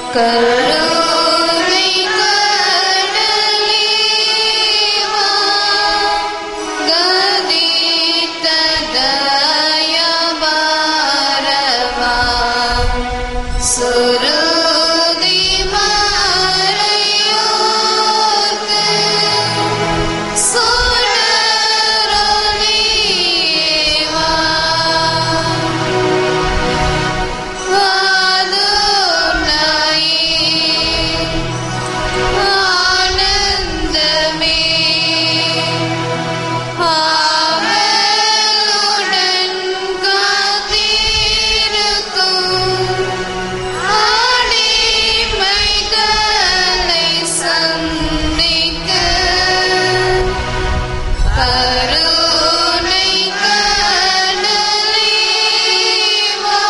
கருணை கடலே வா கதித்த தயபாரவா சுருதி மறையோர்க்கு சுடரொளிவா வாதுனாயே ஆனந்தமே ஆவலுடன் காத்திருக்கும் அடிமைகளை சந்திக்க கருணை கடலே வா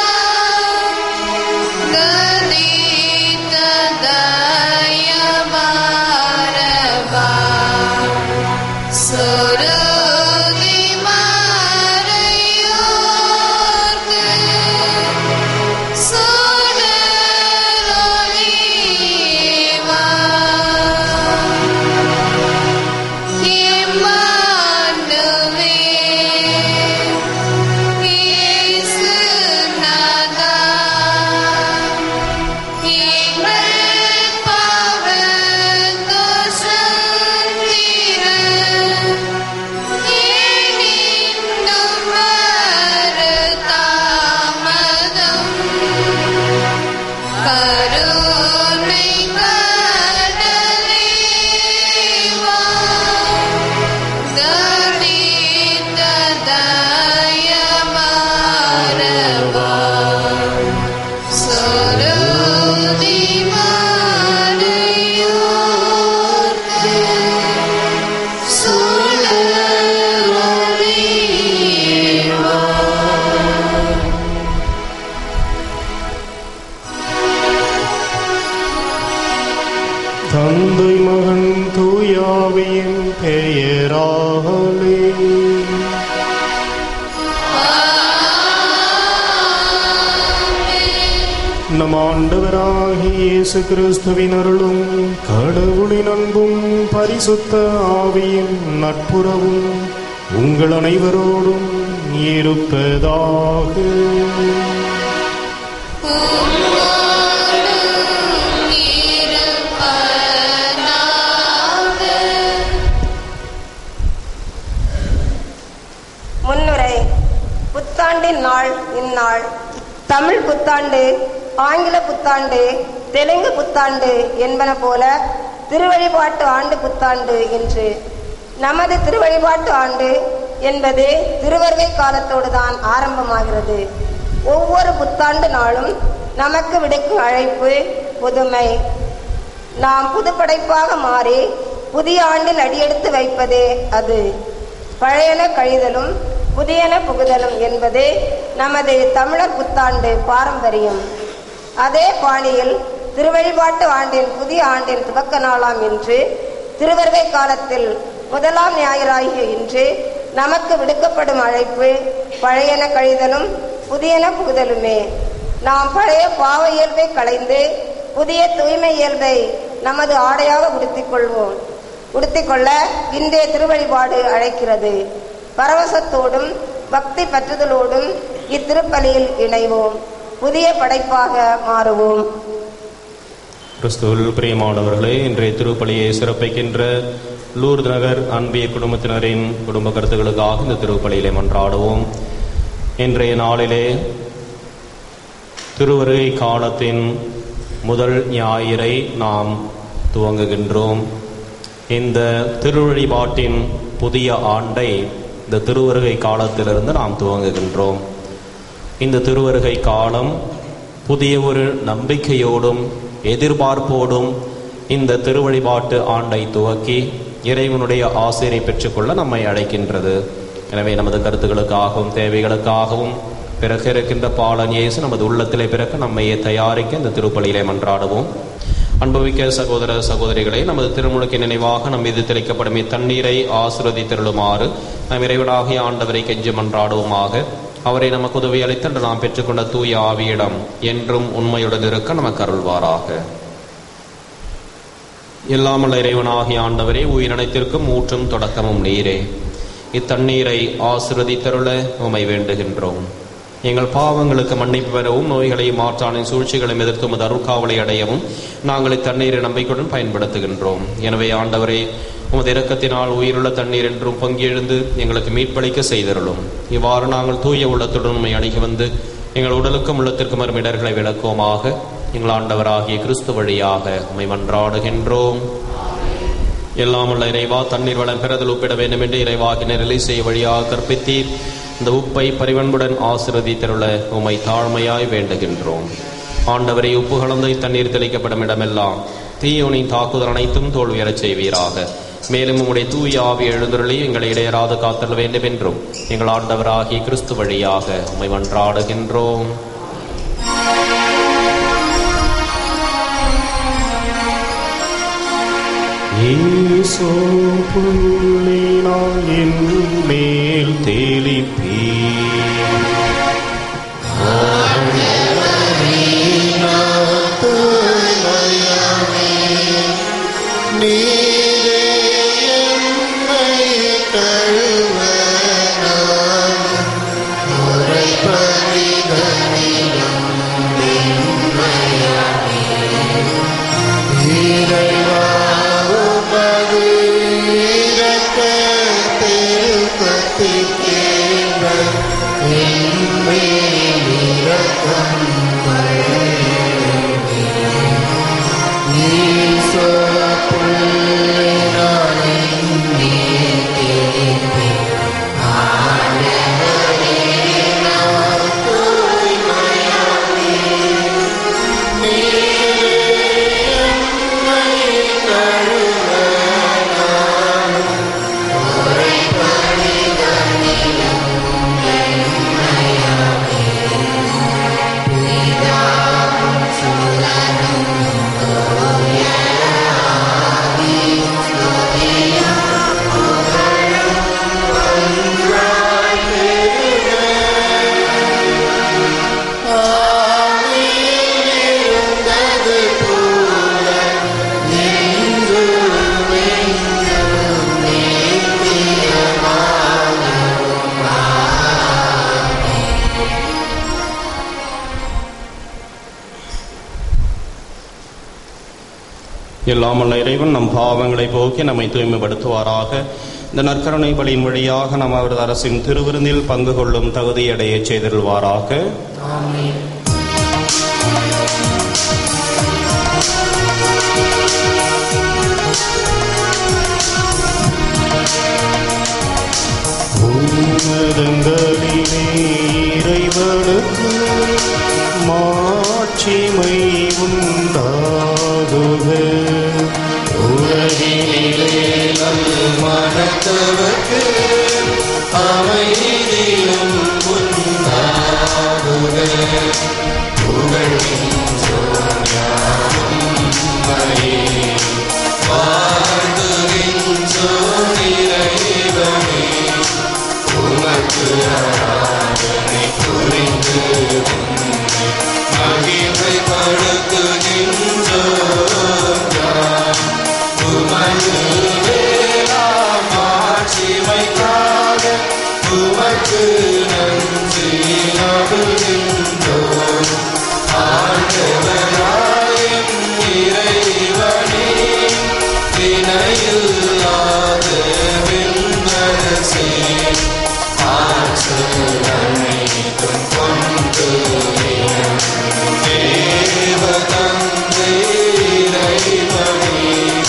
கதித்த தயபாரவா சுருதி மறையோர்க்கு சுடரொளிவா இம்மானுவே இயேசுநாதா எங்கள் பாவதோஷம் தீர ஏனின்னும் வருதாமதம் கருணை கடலே வா கதித்த தயபாரவா சுருதி மறையோர்க்கு சுடரொளிவா தந்தை மகன் தூயாவியின் பெயராலே நம் ஆண்டவராகிய இயேசு கிறிஸ்துவின் அருளும் கடவுளின் அன்பும் பரிசுத்த ஆவியின் நட்புறவும் உங்கள் அனைவரோடும் இருப்பதாக முன்னுரை புத்தாண்டின் நாள் இந்நாள் தமிழ் புத்தாண்டு ஆங்கில புத்தாண்டு தெலுங்கு புத்தாண்டு என்பன போல திருவழிபாட்டு ஆண்டு புத்தாண்டு என்று நமது திருவழிபாட்டு ஆண்டு என்பது திருவருகை காலத்தோடு தான் ஆரம்பமாகிறது ஒவ்வொரு புத்தாண்டு நாளும் நமக்கு விடுக்கும் அழைப்பு புதுமை நாம் புதுப்படைப்பாக மாறி புதிய ஆண்டில் அடியெடுத்து வைப்பதே அது பழையன கழிதலும் புதியன புகுதலும் என்பது நமது தமிழர் புத்தாண்டு பாரம்பரியம் அதே பாணியில் திருவழிபாட்டு ஆண்டின் புதிய ஆண்டின் துவக்க நாளாம் இன்று திருவருகை காலத்தில் முதலாம் ஞாயிறாகிய இன்று நமக்கு விடுக்கப்படும் அழைப்பு பழையன கழிதலும் புதியன புகுதலுமே நாம் பழைய பாவ இயல்பை களைந்து புதிய தூய்மை இயல்பை நமது ஆடையாக உடுத்திக் கொள்வோம் உடுத்திக்கொள்ள இன்றைய திருவழிபாடு அழைக்கிறது பரவசத்தோடும் பக்தி பற்றுதலோடும் இத்திருப்பலியில் இணைவோம் புதிய படைப்பாக மாறுவோம் கிறிஸ்துவில் பிரியமானவர்களே இன்றைய திருப்பலியை சிறப்பிக்கின்ற லூர்து நகர் அன்பிய குடும்பத்தினரின் குடும்ப கருத்துக்களுக்காக இந்த திருப்பலியிலே மன்றாடுவோம் இன்றைய நாளிலே திருவருகை காலத்தின் முதல் ஞாயிறை நாம் துவங்குகின்றோம் இந்த திருவழிபாட்டின் புதிய ஆண்டை இந்த திருவருகை காலத்திலிருந்து நாம் துவங்குகின்றோம் இந்த திருவருகை காலம் புதிய ஒரு நம்பிக்கையோடும் எதிர்பார்ப்போடும் இந்த திருவழிபாட்டு ஆண்டை துவக்கி இறைவனுடைய ஆசிரியை பெற்றுக்கொள்ள நம்மை அழைக்கின்றது எனவே நமது கருத்துக்களுக்காகவும் தேவைகளுக்காகவும் பிறகு இருக்கின்ற பாலன் இயேசு நமது உள்ளத்திலே பிறக்க நம்மையே தயாரிக்க இந்த திருப்பலியிலே மன்றாடுவோம் அன்புமிக்க சகோதர சகோதரிகளை நமது திருமுழுக்கு நினைவாக நம் மீது தெளிக்கப்படும் இத்தண்ணீரை ஆசிர்வதித்தருளுமாறு நம் இறைவனாகிய ஆண்டவரை கெஞ்சி மன்றாடுவோமாக அவரை நமக்கு உதவி அளித்தன்று நாம் பெற்றுக்கொண்ட தூய ஆவியிடம் என்றும் உண்மையுடன் இருக்க நமக்கு அருள்வாராக எல்லாமல்ல இறைவனாகிய ஆண்டவரே உயிரினத்திற்கும் ஊற்றும் தொடக்கமும் நீரே இத்தண்ணீரை ஆசிர்வதித்தருள உமை வேண்டுகின்றோம் எங்கள் பாவங்களுக்கு மன்னிப்பு பெறவும் நோய்களையும் மாற்றானின் சூழ்ச்சிகளையும் எதிர்த்து உமது அருட்காவலை அடையவும் நாங்கள் இத்தண்ணீரை நம்பிக்கையுடன் பயன்படுத்துகின்றோம் எனவே ஆண்டவரே உமது இரக்கத்தினால் உயிருள்ள தண்ணீர் என்றும் பொங்கி எழுந்து எங்களுக்கு மீட்பளிக்க செய்தருளும் இவ்வாறு நாங்கள் தூய உள்ளத்துடன் உண்மை அணுகி வந்து எங்கள் உடலுக்கும் உள்ளத்திற்கும் வரும் இடர்களை விளக்குவோமாக எங்கள் ஆண்டவராகிய கிறிஸ்து வழியாக உம்மை மன்றாடுகின்றோம் எல்லாம் உள்ள இறைவா தண்ணீர் வளம் பெறுதல் ஒப்பிட வேண்டும் என்று இறைவாகினர் நிலை செய்ய வழியாக கற்பித்தீர் இந்த உப்பை பரிவன்புடன் ஆசிர்வதித்தருள உம்மை தாழ்மையாய் வேண்டுகின்றோம் ஆண்டவரை உப்பு கலந்து தண்ணீர் தெளிக்கப்படும் இடமெல்லாம் தீயோனின் தாக்குதல் அனைத்தும் தோல்வியறச் செய்வீராக மேலும் உம்முடைய தூய ஆவி எழுந்தருளி எங்களை இடையராது காத்தல் வேண்டும் என்றும் எங்கள் ஆண்டவராகிய கிறிஸ்து வழியாக உம்மை மன்றாடுகின்றோம் ஈசோ புள்ளினால் என் மேல் தெளிப்பீ நீரே என்னை கழுவ நான் முறைப்படிகளிலும் இறைவா உமது இரக்கத்தில் பற்றிக்கேண்ட என் மேல் இரக்கம் ஈசோ புள்ளினாலே இருந்தது போல என்றும் என்றும் எல்லாமல்ல இறைவன் நம் பாவங்களை போக்கி நம்மை தூய்மைப்படுத்துவாராக இந்த நற்கருணை பலியின் வழியாக நாம் அவரது அரசின் திருவிருந்தில் பங்கு கொள்ளும் தகுதியடைய செய்திருவாராக உன்னதங்களிலே இறைவனுக்கு மாட்சிமை உண்டாகுக உலகினிலே மனத்தவர்க்கு அமைதியும் உண்டாகுக புகழின் சோஞாவும்மையே வாழ்த்துகின் சோனிறைவனே உமக்கு ஆராதனை புரிந்து உன்னை மகிமைப்படுத்துகின்றோம் யாம். உமது வேளாம் மாட்சிமைக்காக உமக்கு நன்றி நடுகின்றோம் ஆண்டவராயும் இறைவனே வினையில்லாத விண்ணரசே ஆற்றல் அனைத்தும் கொண்டு தேவ தந்தை இறைவனே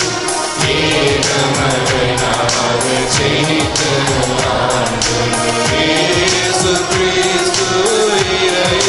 ஏகமகனாக ஜெனித்த ஆண்டு இயேசு கிறிஸ்து இறை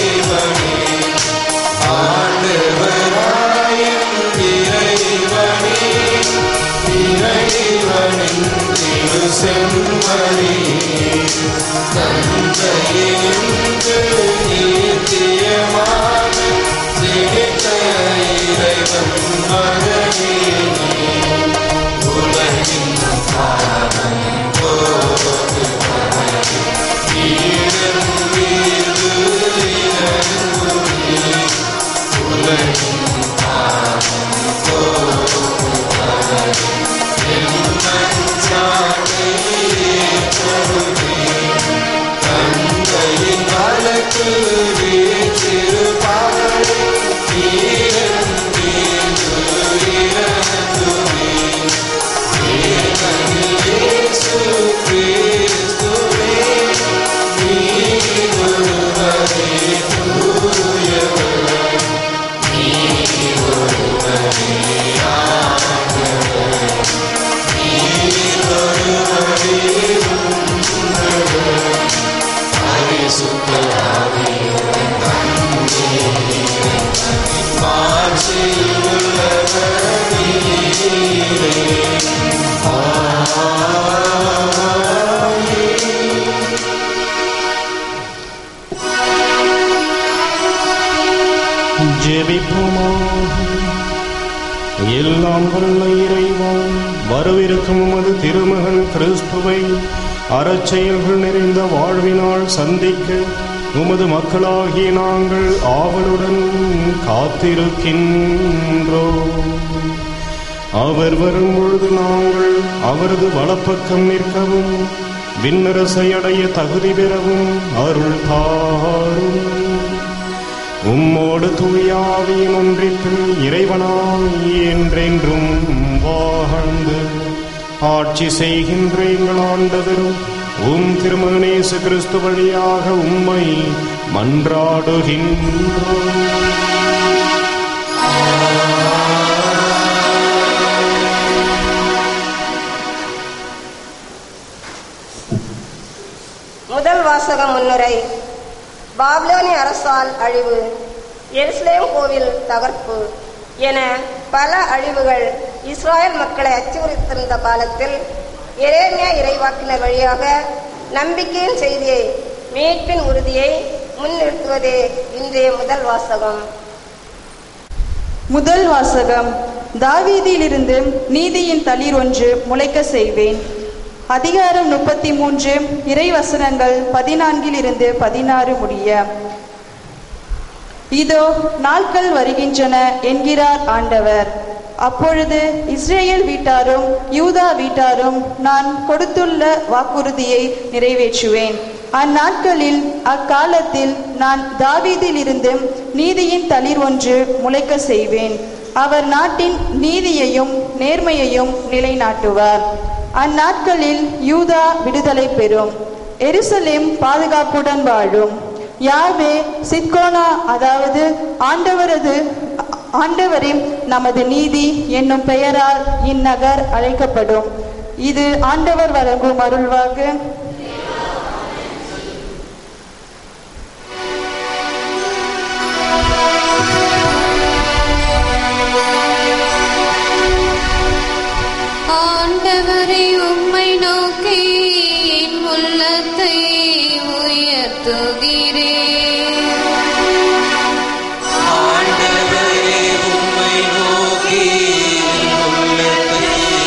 ஜெபிப்போமாக எல்லாம் வல்ல இறைவா வரவிருக்கும் உமது திருமகன் கிறிஸ்துவை அறச்செயல்கள் நிறைந்த வாழ்வினால் சந்திக்க உமது மக்களாகிய நாங்கள் ஆவலுடன் காத்திருக்கின்றோம் அவர் வரும் பொழுது நாங்கள் அவரது வலப்பக்கம் நிற்கவும் விண்ணரசை அடைய தகுதி பெறவும் அருள் தாரும் உம்மோடு தூயாவியின் ஒன்றிப்பில் இறைவனாய் என்றென்றும் வாழ்ந்து ஆட்சி செய்கின்ற எங்கள் ஆண்டவரும் உம் திருமகனேசு கிறிஸ்து வழியாக உம்மை மன்றாடுகின்றோம் முதல் வாசக முன்னுரை பாபிலோனி அரசால் அழிவு எருசலேம் கோவில் தகர்ப்பு என பல அழிவுகள் இஸ்ராயல் மக்களை அச்சுறுத்திருந்த காலத்தில் எரேமியா இறைவாக்கினர் வழியாக நம்பிக்கையின் செய்தியை மீட்பின் உறுதியை முன்னிறுத்துவதே இன்றைய முதல் வாசகம் முதல் வாசகம் தாவீதிலிருந்து நீதியின் தளிர் ஒன்று முளைக்க செய்வேன் அதிகாரம் முப்பத்தி மூன்று இறைவசனங்கள் பதினான்கில் இருந்து பதினாறு முடிய இதோ நாட்கள் வருகின்றன என்கிறார் ஆண்டவர் அப்பொழுது இஸ்ரேல் வீட்டாரும் யூதா வீட்டாரும் நான் கொடுத்துள்ள வாக்குறுதியை நிறைவேற்றுவேன் அந்நாட்களில் அக்காலத்தில் நான் தாவீதிலிருந்து நீதியின் தளிர் ஒன்று முளைக்க செய்வேன் அவர் நாட்டின் நீதியையும் நேர்மையையும் நிலைநாட்டுவார் அந்நாட்களில் யூதா விடுதலை பெறும் எருசலேம் பாதுகாப்புடன் வாழும் யாவே சித்கோனா அதாவது ஆண்டவரது ஆண்டவரின் நமது நீதி என்னும் பெயரால் இந்நகர் அழைக்கப்படும் இது ஆண்டவர் வழங்கும் அருள்வாக்கு ஆண்டவரை உம்மை நோக்கி என் உள்ளத்தை உயர்த்துகிறேன் ஆண்டவரே உம்மை நோக்கி என் உள்ளத்தை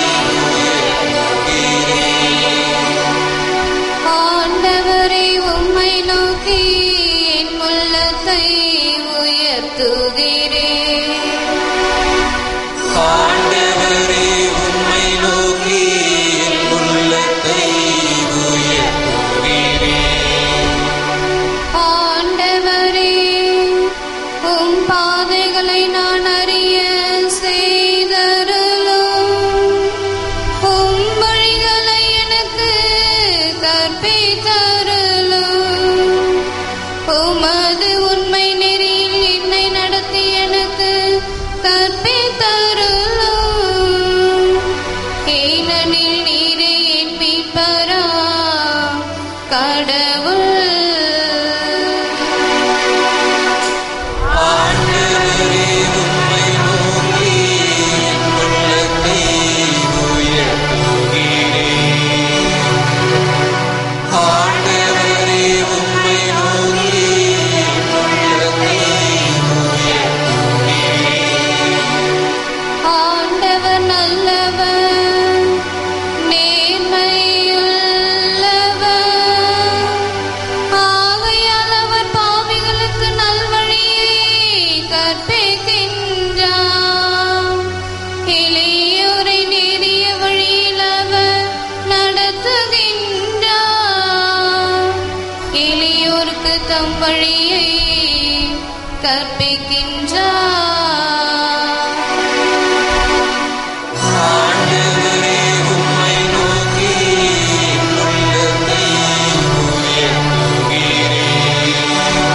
ஆண்டவரை உம்மை நோக்கி என் உள்ளத்தை உயர்த்துகிறேன் ஆண்டவரே உம்மை நோக்கி என் உள்ளத்தை உயர்த்துகிறேன் ஆண்டவரே உம் பாதைகளை நான் அறிய செய்தருளும் உம் வழிகளை எனக்கு கற்பித்தருளும் உமது உண்மை நெறியில் என்னை நடத்தி எனக்கு கற்பித்தருளும் ஏனெனில் நீரே என் மீட்பரா கடவுள் ஆண்டவரே உம்மை நோக்கி என் உள்ளத்தை உயர்த்துகிறேன் ஆண்டவரே உம்மை நோக்கி என் உள்ளத்தை ஆண்டவர் நல்லவர் நேர்மையுள்ளவர் ஆகையால் அவர் பாவிகளுக்கு நல்வழியை கற்பிக்கின்றார் எளியோரை நேரிய வழியில் அவர் நடத்துகின்றார் எளியோருக்கு தம் வழியை கற்பிக்கின்றார் ஆண்டவரே உம்மை நோக்கி என் உள்ளத்தை உயர்த்துகிறேன்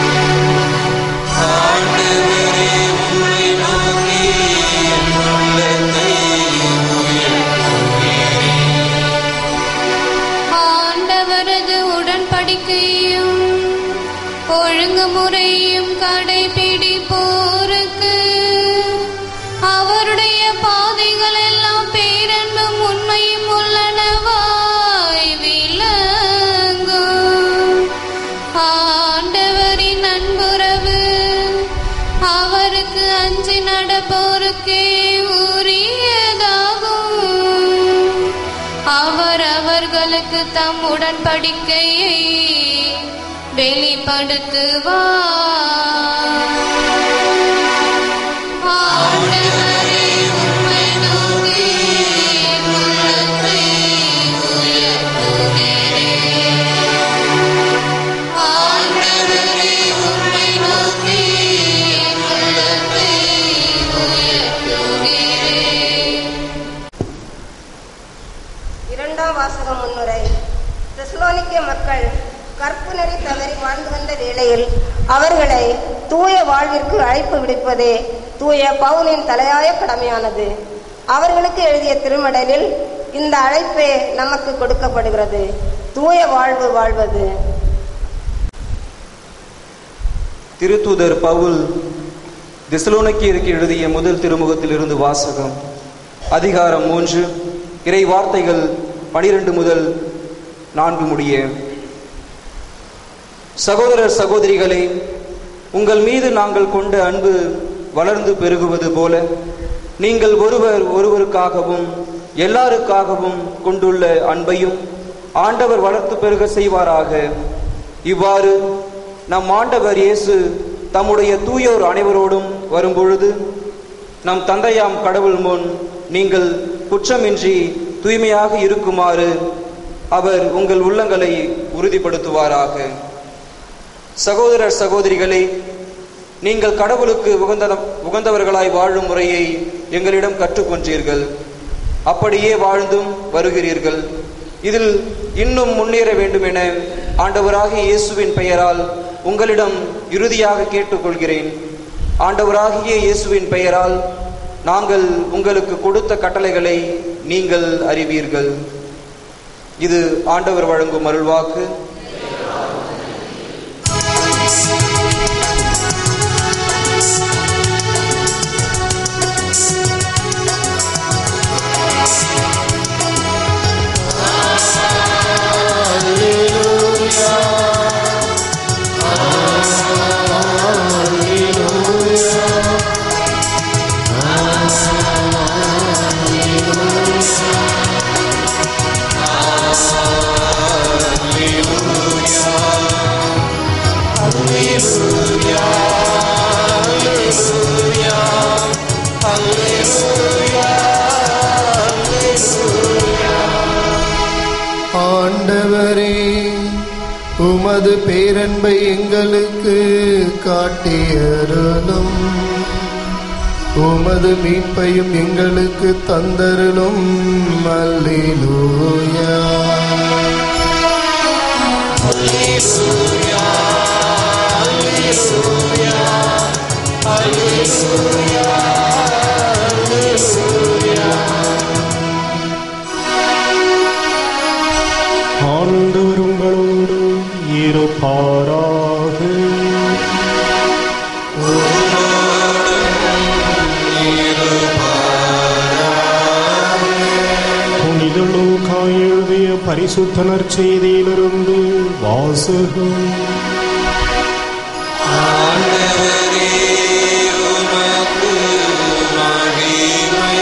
ஆண்டவரே உம்மை நோக்கி என் உள்ளத்தை ஆண்டவரது உடன்படிக்கையும் ஒழுங்குமுறையும் கடைபிடிப்போருக்கு மக்களுக்கு தம் உடன்படிக்கையை வெளிப்படுத்துவார் ஆண்டவரே, உம்மை நோக்கி என் உள்ளத்தை உயர்த்துகிறேன். ஆண்டவரே, உம்மை நோக்கி என் உள்ளத்தை உயர்த்துகிறேன். இரண்டாம் வாசகம் முன்னுரை தெசலோனிக்கே மக்கள் கற்பு நெறி தவறி வாழ்ந்து வந்த வேளையில் அவர்களை தூய வாழ்விற்கு அழைப்பு விடுப்பதே தூய பவுனின் தலையாய கடமையானது அவர்களுக்கு எழுதிய திருமடலில் இந்த அழைப்பே நமக்கு கொடுக்கப்படுகிறது தூய வாழ்வு வாழ்வது திருத்தூதர் பவுல் திசலோனிக்கியருக்கு எழுதிய முதல் திருமுகத்திலிருந்து வாசகம் அதிகாரம் மூன்று இறை வார்த்தைகள் பனிரெண்டு முதல் நான்கு முடிய சகோதரர் சகோதரிகளே உங்கள் மீது நாங்கள் கொண்ட அன்பு வளர்ந்து பெருகுவது போல நீங்கள் ஒருவர் ஒருவருக்காகவும் எல்லாருக்காகவும் கொண்டுள்ள அன்பையும் ஆண்டவர் வளர்த்து பெருக செய்வாராக இவ்வாறு நம் ஆண்டவர் இயேசு தம்முடைய தூயோர் அனைவரோடும் வரும்பொழுது நம் தந்தையாம் கடவுள் முன் நீங்கள் குற்றமின்றி தூய்மையாக இருக்குமாறு அவர் உங்கள் உள்ளங்களை உறுதிப்படுத்துவாராக சகோதரர் சகோதரிகளே நீங்கள் கடவுளுக்கு உகந்த உகந்தவர்களாய் வாழும் முறையை எங்களிடம் கற்றுக்கொண்டீர்கள் அப்படியே வாழ்ந்தும் வருகிறீர்கள் இதில் இன்னும் முன்னேற வேண்டும் என ஆண்டவராகிய இயேசுவின் பெயரால் உங்களிடம் இறுதியாக கேட்டுக்கொள்கிறேன் ஆண்டவராகிய இயேசுவின் பெயரால் நாங்கள் உங்களுக்கு கொடுத்த கட்டளைகளை நீங்கள் அறிவீர்கள் இது ஆண்டவர் வழங்கும் அருள்வாக்கு ஆண்டவரே உமது பேரன்பை எங்களுக்கு காட்டியருளும் உமது மீட்பையும் எங்களுக்கு தந்தருளும் அல்லேலூயா ஆண்டவர் உங்களோடு இருப்பாராக புனித லூக்கா எழுதிய பரிசுத்த நற்செய்தியிலிருந்து வாசகம் ஆண்டவரே உமக்கு மகிமை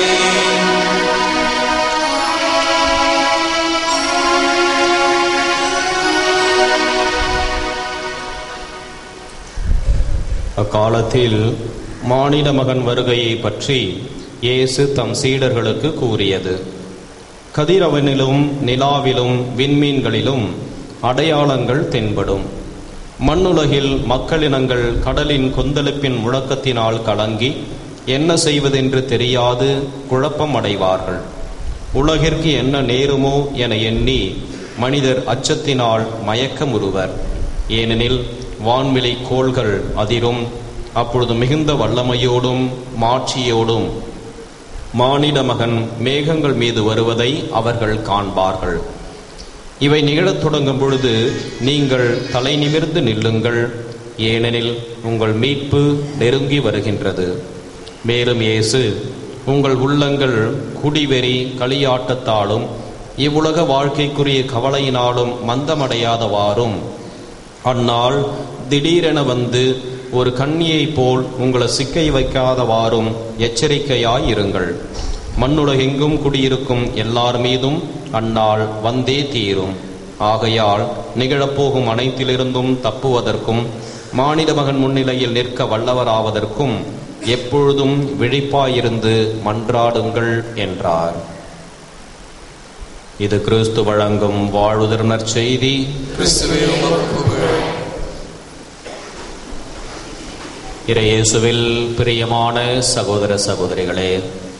அக்காலத்தில் மானிட மகன் வருகையை பற்றி இயேசு தம் சீடர்களுக்கு கூறியது கதிரவனிலும் நிலாவிலும் விண்மீன்களிலும் அடையாளங்கள் தென்படும் மண்ணுலகில் மக்களினங்கள் கடலின் கொந்தளிப்பின் முழக்கத்தினால் கலங்கி என்ன செய்வதென்று தெரியாது குழப்பம் அடைவார்கள் உலகிற்கு என்ன நேருமோ என எண்ணி மனிதர் அச்சத்தினால் மயக்கமுறுவர் ஏனெனில் வான்வெளி கோள்கள் அதிரும் அப்பொழுது மிகுந்த வல்லமையோடும் மாட்சியோடும் மானிட மகன் மேகங்கள் மீது வருவதை அவர்கள் காண்பார்கள் இவை நிகழத் தொடங்கும் பொழுது நீங்கள் தலை நிமிர்ந்து நில்லுங்கள் ஏனெனில் உங்கள் மீட்பு நெருங்கி வருகின்றது மேலும் இயேசு உங்கள் உள்ளங்கள் குடிவெறி களியாட்டத்தாலும் இவ்வுலக வாழ்க்கைக்குரிய கவலையினாலும் மந்தமடையாதவாறும் அந்நாள் திடீரென வந்து ஒரு கண்ணியைப் போல் உங்களை சிக்கை வைக்காதவாறும் எச்சரிக்கையாயிருங்கள் மண்ணுலகெங்கும் குடியிருக்கும் எல்லார் மீதும் அந்நாள் வந்தே தீரும் ஆகையால் நிகழப்போகும் அனைத்திலிருந்தும் தப்புவதற்கும் மானிட மகன் முன்னிலையில் நிற்க வல்லவராவதற்கும் எப்பொழுதும் விழிப்பாயிருந்து மன்றாடுங்கள் என்றார் இது கிறிஸ்து வழங்கும் வாழ்வுதர் நற்செய்தி கிறிஸ்துவே உமக்கு புகழ் இறையேசுவில் பிரியமான சகோதர சகோதரிகளே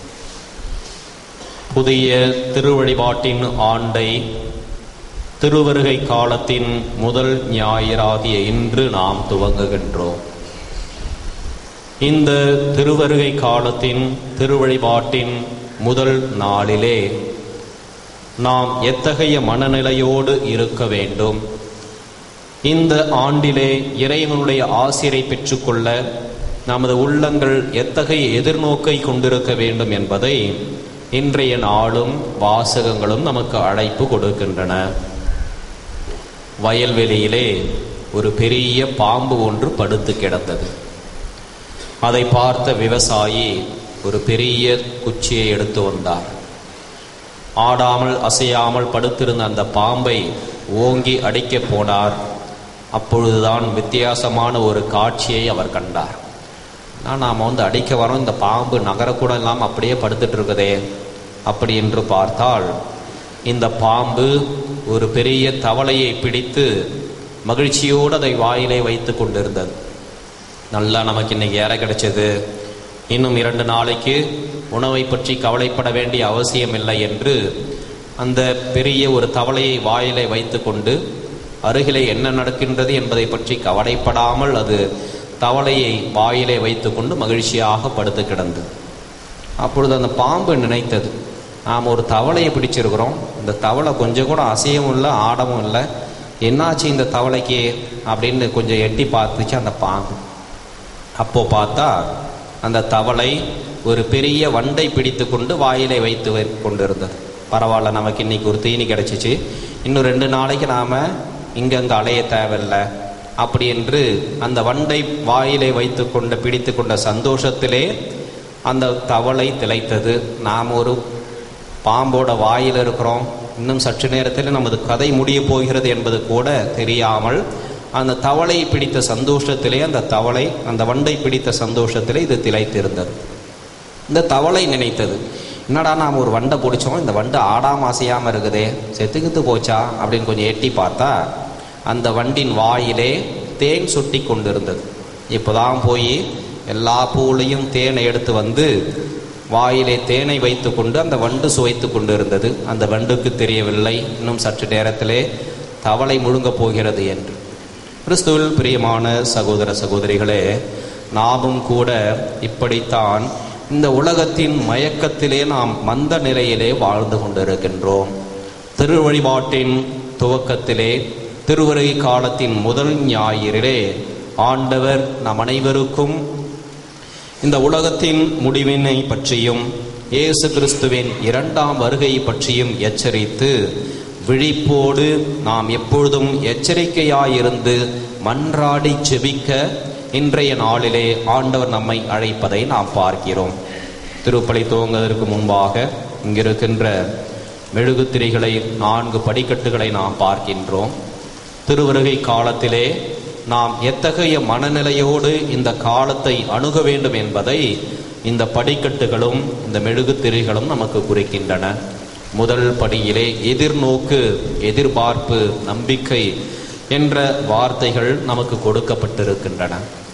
புதிய திருவழிபாட்டின் ஆண்டை திருவருகை காலத்தின் முதல் ஞாயிறாகிய இன்று நாம் துவங்குகின்றோம் இந்த திருவருகை காலத்தின் திருவழிபாட்டின் முதல் நாளிலே நாம் எத்தகைய மனநிலையோடு இருக்க வேண்டும் இந்த ஆண்டிலே இறைவனுடைய ஆசிரை பெற்றுக்கொள்ள நமது உள்ளங்கள் எத்தகைய எதிர்நோக்கை கொண்டிருக்க வேண்டும் என்பதை இன்றைய நாளும் வாசகங்களும் நமக்கு அழைப்பு கொடுக்கின்றன வயல்வெளியிலே ஒரு பெரிய பாம்பு ஒன்று படுத்து கிடந்தது அதை பார்த்த விவசாயி ஒரு பெரிய குச்சியை எடுத்து வந்தார் ஆடாமல் அசையாமல் படுத்திருந்த அந்த பாம்பை ஓங்கி அடிக்கப் போனார் அப்பொழுதுதான் வித்தியாசமான ஒரு காட்சியை அவர் கண்டார் நான் நாம் வந்து அடிக்க வரோம் இந்த பாம்பு நகரக்கூட இல்லாமல் அப்படியே படுத்துட்டு இருக்குதே அப்படி என்று பார்த்தால் இந்த பாம்பு ஒரு பெரிய தவளையை பிடித்து மகிழ்ச்சியோடு அதை வாயிலே வைத்து கொண்டிருந்தது நல்லா நமக்கு இன்னைக்கு ஏற கிடைச்சது இன்னும் இரண்டு நாளைக்கு உணவை பற்றி கவலைப்பட வேண்டிய அவசியம் இல்லை என்று அந்த பெரிய ஒரு தவளையை வாயிலை வைத்துக்கொண்டு அருகிலே என்ன நடக்கின்றது என்பதை பற்றி கவலைப்படாமல் அது தவளையை வாயிலே வைத்துக்கொண்டு மகிழ்ச்சியாக படுத்து கிடந்தது அப்பொழுது அந்த பாம்பு நினைத்தது நாம் ஒரு தவளையை பிடிச்சிருக்கிறோம் இந்த தவளை கொஞ்சம் கூட அசையவும் இல்லை ஆடவும் இல்லை என்னாச்சு இந்த தவளைக்கு அப்படின்னு கொஞ்சம் எட்டி பார்த்துச்சு அந்த பாம்பு அப்போ பார்த்தா அந்த தவளை ஒரு பெரிய வண்டை பிடித்து கொண்டு வாயிலை வைத்து வை- கொண்டிருந்தது பரவாயில்ல நமக்கு இன்னைக்கு ஒரு தீனி கிடைச்சிச்சு இன்னும் ரெண்டு நாளைக்கு நாம இங்கங்க அலைய தேவையில்லை அப்படி என்று அந்த வண்டை வாயிலை வைத்து கொண்டு பிடித்து கொண்ட சந்தோஷத்திலே அந்த தவளை திளைத்தது நாம் ஒரு பாம்போட வாயில் இருக்கிறோம் இன்னும் சற்று நேரத்தில் நமது கதை முடிய போகிறது என்பது கூட தெரியாமல் அந்த தவளை பிடித்த சந்தோஷத்திலே அந்த தவளை அந்த வண்டை பிடித்த சந்தோஷத்திலே இது திளைத்திருந்தது இந்த தவளை நினைத்தது என்னடா நாம் ஒரு வண்டை பிடிச்சோம் இந்த வண்டு ஆடாம அசையாம இருக்குதே செத்துக்கித்து போச்சா அப்படின்னு கொஞ்சம் எட்டி பார்த்தா அந்த வண்டின் வாயிலே தேன் சொட்டி கொண்டிருந்தது இப்போதான் போய் எல்லா பூலையும் தேனை எடுத்து வந்து வாயிலே தேனை வைத்து கொண்டு அந்த வண்டு சுவைத்து கொண்டு இருந்தது அந்த வண்டுக்கு தெரியவில்லை இன்னும் சற்று நேரத்திலே தவளை முழுங்கப் போகிறது என்று கிறிஸ்துவில் பிரியமான சகோதர சகோதரிகளே நாமும் கூட இப்படித்தான் இந்த உலகத்தின் மயக்கத்திலே நாம் மந்த நிலையிலே வாழ்ந்து கொண்டிருக்கின்றோம் திருவழிபாட்டின் துவக்கத்திலே திருவருகை காலத்தின் முதல் ஞாயிறிலே ஆண்டவர் நம் அனைவருக்கும் இந்த உலகத்தின் முடிவினை பற்றியும் இயேசு கிறிஸ்துவின் இரண்டாம் வருகை பற்றியும் எச்சரித்து விழிப்போடு நாம் எப்பொழுதும் எச்சரிக்கையாயிருந்து மன்றாடி செபிக்க இன்றைய நாளிலே ஆண்டவர் நம்மை அழைப்பதை நாம் பார்க்கிறோம் திருப்பலி துவங்குவதற்கு முன்பாக இங்கிருக்கின்ற மெழுகுத்திரைகளை நான்கு படிக்கட்டுகளை நாம் பார்க்கின்றோம் திருவருகை காலத்திலே நாம் எத்தகைய மனநிலையோடு இந்த காலத்தை அணுக வேண்டும் என்பதை இந்த படிக்கட்டுகளும் இந்த மெழுகுத்திரைகளும் நமக்கு குறிக்கின்றன முதல் படியிலே எதிர்நோக்கு எதிர்பார்ப்பு நம்பிக்கை என்ற வார்த்தைகள் நமக்கு கொடுக்கப்பட்டிருக்கின்றன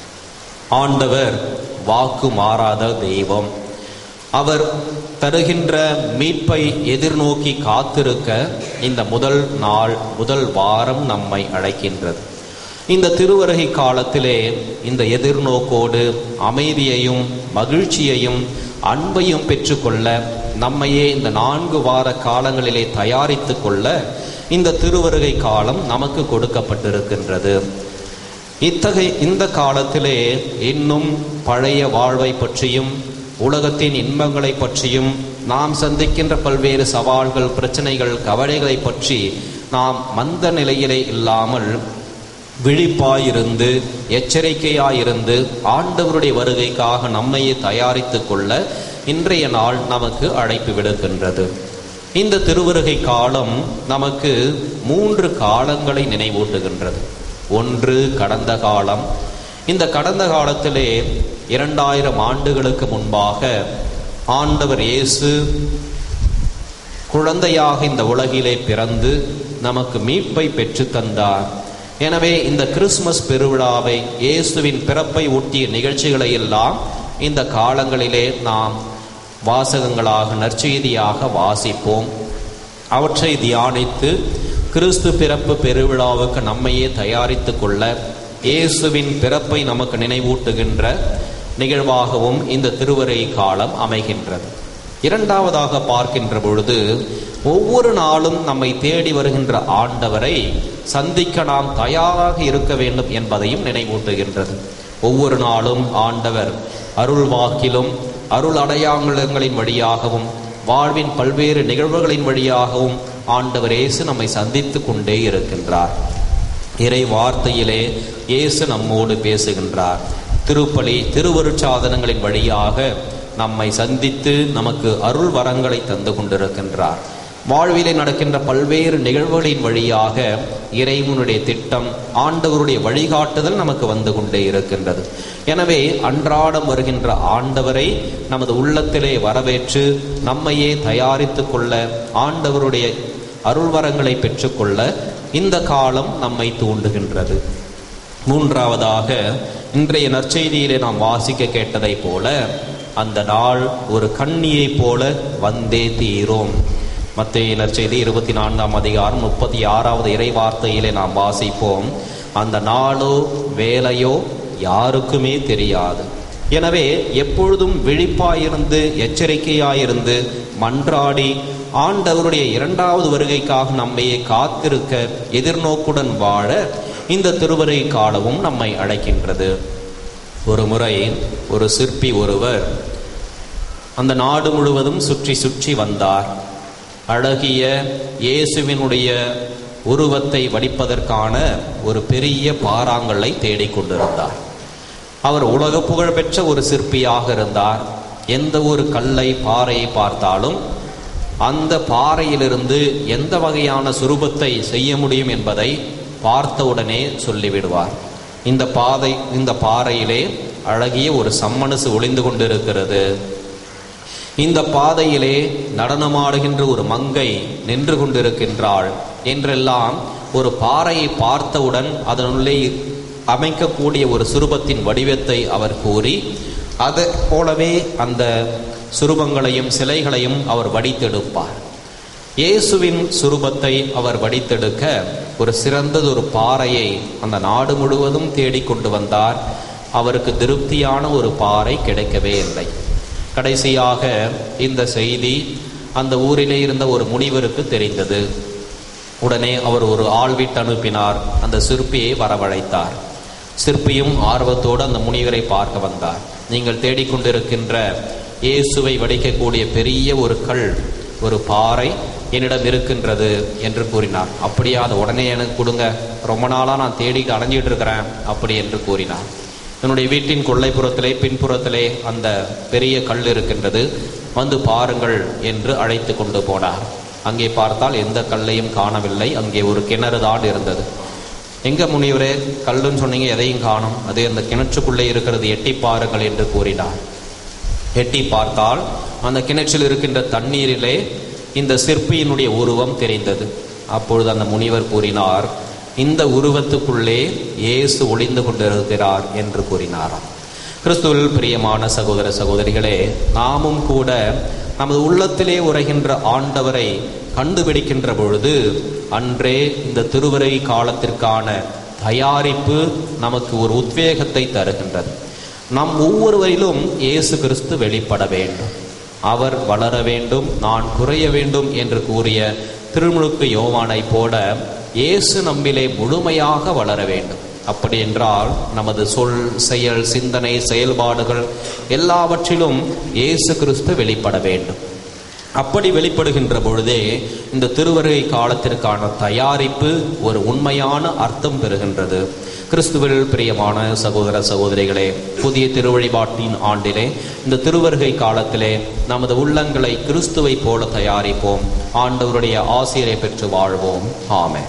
ஆண்டவர் வாக்கு மாறாத தெய்வம் அவர் தருகின்ற மீட்பை எதிர்நோக்கி காத்திருக்க இந்த முதல் நாள் முதல் வாரம் நம்மை அழைக்கின்றது இந்த திருவருகை காலத்திலே இந்த எதிர்நோக்கோடு அமைதியையும் மகிழ்ச்சியையும் அன்பையும் பெற்றுக்கொள்ள நம்மையே இந்த நான்கு வார காலங்களிலே தயாரித்து கொள்ள இந்த திருவருகை காலம் நமக்கு கொடுக்கப்பட்டிருக்கின்றது இத்தகைய இந்த காலத்திலே இன்னும் பழைய வாழ்வை பற்றியும் உலகத்தின் இன்பங்களை பற்றியும் நாம் சந்திக்கின்ற பல்வேறு சவால்கள் பிரச்சனைகள் கவலைகளை பற்றி நாம் மந்த நிலையிலே இல்லாமல் விழிப்பாயிருந்து எச்சரிக்கையாயிருந்து ஆண்டவருடைய வருகைக்காக நம்மையே தயாரித்து கொள்ள இன்றைய நாள் நமக்கு அழைப்பு விடுக்கின்றது இந்த திருவருகை காலம் நமக்கு மூன்று காலங்களை நினைவூட்டுகின்றது ஒன்று கடந்த காலம் இந்த கடந்த காலத்திலே இரண்டாயிரம் ஆண்டுகளுக்கு முன்பாக ஆண்டவர் இயேசு குழந்தையாக இந்த உலகிலே பிறந்து நமக்கு மீட்பை பெற்று தந்தார் எனவே இந்த கிறிஸ்துமஸ் பெருவிழாவை இயேசுவின் பிறப்பை ஒட்டிய நிகழ்ச்சிகளை எல்லாம் இந்த காலங்களிலே நாம் வாசகங்களாக நற்செய்தியாக வாசிப்போம் அவற்றை தியானித்து கிறிஸ்து பிறப்பு பெருவிழாவுக்கு நம்மையே தயாரித்து கொள்ள இயேசுவின் பிறப்பை நமக்கு நினைவூட்டுகின்ற நிகழ்வாகவும் இந்த திருவரை காலம் அமைகின்றது இரண்டாவதாக பார்க்கின்ற பொழுது ஒவ்வொரு நாளும் நம்மை தேடி வருகின்ற ஆண்டவரை சந்திக்க நாம் தயாராக இருக்க வேண்டும் என்பதையும் நினைவூட்டுகின்றது ஒவ்வொரு நாளும் ஆண்டவர் அருள் வாக்கிலும் அருள் அடையாளங்களின் வழியாகவும் வாழ்வின் பல்வேறு நிகழ்வுகளின் வழியாகவும் ஆண்டவர் இயேசு நம்மை சந்தித்து கொண்டே இருக்கின்றார் இறை வார்த்தையிலே இயேசு நம்மோடு பேசுகின்றார் திருப்பலி திருவருட்சாதனங்களின் வழியாக நம்மை சந்தித்து நமக்கு அருள் வரங்களை தந்து கொண்டிருக்கின்றார் வாழ்விலே நடக்கின்ற பல்வேறு நிகழ்வுகளின் வழியாக இறைவனுடைய திட்டம் ஆண்டவருடைய வழிகாட்டுதல் நமக்கு வந்து கொண்டே இருக்கின்றது எனவே அன்றாடம் வருகின்ற ஆண்டவரை நமது உள்ளத்திலே வரவேற்று நம்மையே தயாரித்து கொள்ள ஆண்டவருடைய அருள்வரங்களை பெற்றுக்கொள்ள இந்த காலம் நம்மை தூண்டுகின்றது மூன்றாவதாக இன்றைய நற்செய்தியிலே நாம் வாசிக்க கேட்டதைப் போல அந்த நாள் ஒரு கண்ணியைப் போல வந்தே தீரும் மத்திய நற்செய்தி இருபத்தி நான்காம் அதிகாரம் முப்பத்தி ஆறாவது இறை வார்த்தையிலே நாம் வாசிப்போம் அந்த நாளோ வேலையோ யாருக்குமே தெரியாது எனவே எப்பொழுதும் விழிப்பாயிருந்து எச்சரிக்கையாயிருந்து மன்றாடி ஆண்டவருடைய இரண்டாவது வருகைக்காக நம்மையே காத்திருக்க எதிர்நோக்குடன் வாழ இந்த திருவரை காலமும் நம்மை அழைக்கின்றது ஒரு முறை ஒரு சிற்பி ஒருவர் அந்த நாடு முழுவதும் சுற்றி சுற்றி வந்தார் அழகிய இயேசுவினுடைய உருவத்தை வடிப்பதற்கான ஒரு பெரிய பாறாங்கல்லை தேடிக் கொண்டிருந்தார் அவர் உலக புகழ்பெற்ற ஒரு சிற்பியாக இருந்தார் எந்த ஒரு கல்லை பாறையை பார்த்தாலும் அந்த பாறையிலிருந்து எந்த வகையான சுரூபத்தை செய்ய முடியும் என்பதை பார்த்தவுடனே சொல்லிவிடுவார் இந்த பாதை இந்த பாறையிலே அழகிய ஒரு சம்மனசு ஒளிந்து கொண்டிருக்கிறது இந்த பாதையிலே நடனமாடுகின்ற ஒரு மங்கை நின்று கொண்டிருக்கின்றாள் என்றெல்லாம் ஒரு பாறையை பார்த்தவுடன் அதனுள்ளே அமைக்கக்கூடிய ஒரு சுரூபத்தின் வடிவத்தை அவர் கூறி அதை போலவே அந்த சுரூபங்களையும் சிலைகளையும் அவர் வடித்தெடுப்பார் இயேசுவின் சுரூபத்தை அவர் வடித்தெடுக்க ஒரு சிறந்தது ஒரு பாறையை அந்த நாடு முழுவதும் தேடிக்கொண்டு வந்தார் அவருக்கு திருப்தியான ஒரு பாறை கிடைக்கவே இல்லை கடைசியாக இந்த செய்தி அந்த ஊரிலே இருந்த ஒரு முனிவருக்கு தெரிந்தது உடனே அவர் ஒரு ஆள் விட்டு அனுப்பினார் அந்த சிற்பியை வரவழைத்தார் சிற்பியும் ஆர்வத்தோடு அந்த முனிவரை பார்க்க வந்தார் நீங்கள் தேடிக்கொண்டிருக்கின்ற இயேசுவை வடிக்கக்கூடிய பெரிய ஒரு கல் ஒரு பாறை என்னிடம் இருக்கின்றது என்று கூறினார் அப்படியா அதை உடனே எனக்கு கொடுங்க ரொம்ப நாளாக நான் தேடி அலைஞ்சிட்டு இருக்கிறேன் அப்படி என்று கூறினார் என்னுடைய வீட்டின் கொள்ளைப்புறத்திலே பின்புறத்திலே அந்த பெரிய கல் இருக்கின்றது வந்து பாருங்கள் என்று அழைத்து கொண்டு போனார் அங்கே பார்த்தால் எந்த கல்லையும் காணவில்லை அங்கே ஒரு கிணறு தான் இருந்தது எங்க முனிவரே கல்லுன்னு சொன்னீங்க எதையும் காணும் அது அந்த கிணற்றுக்குள்ளே இருக்கிறது எட்டி பாருங்கள் என்று கூறினார் எட்டி பார்த்தால் அந்த கிணற்றில் இருக்கின்ற தண்ணீரிலே இந்த சிற்பியினுடைய உருவம் தெரிந்தது அப்பொழுது அந்த முனிவர் கூறினார் இந்த உருவத்துக்குள்ளே இயேசு ஒளிந்து கொண்டிருக்கிறார் என்று கூறினாராம் கிறிஸ்துவில் பிரியமான சகோதர சகோதரிகளே நாமும் கூட நமது உள்ளத்திலே உரைகின்ற ஆண்டவரை கண்டுபிடிக்கின்ற பொழுது அன்றே இந்த திருவரை காலத்திற்கான தயாரிப்பு நமக்கு ஒரு உத்வேகத்தை தருகின்றது நம் ஒவ்வொருவரிலும் இயேசு கிறிஸ்து வெளிப்பட வேண்டும் அவர் வளர வேண்டும் நான் குறைய வேண்டும் என்று கூறிய திருமுழுக்கு யோவானை போல இயேசு நம்மிலே முழுமையாக வளர வேண்டும் அப்படி என்றால் நமது சொல் செயல் சிந்தனை செயல்பாடுகள் எல்லாவற்றிலும் இயேசு கிறிஸ்து வெளிப்பட வேண்டும் அப்படி வெளிப்படுகின்ற பொழுதே இந்த திருவருகை காலத்திற்கான தயாரிப்பு ஒரு உண்மையான அர்த்தம் பெறுகின்றது கிறிஸ்துவில் பிரியமான சகோதர சகோதரிகளே புதிய திருவழிபாட்டின் ஆண்டிலே இந்த திருவருகை காலத்திலே நமது உள்ளங்களை கிறிஸ்துவை போல தயாரிப்போம் ஆண்டவருடைய ஆசிரியரை பெற்று வாழ்வோம் ஆமென்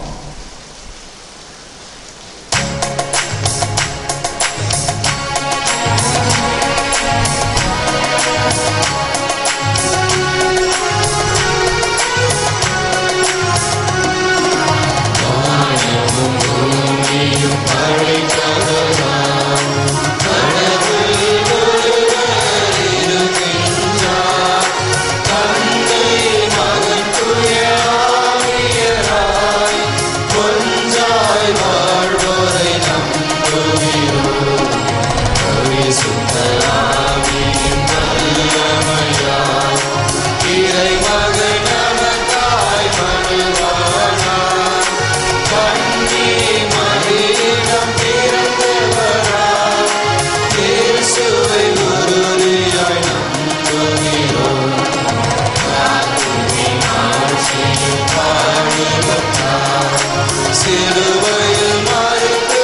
சிலுவையில் மறுத்து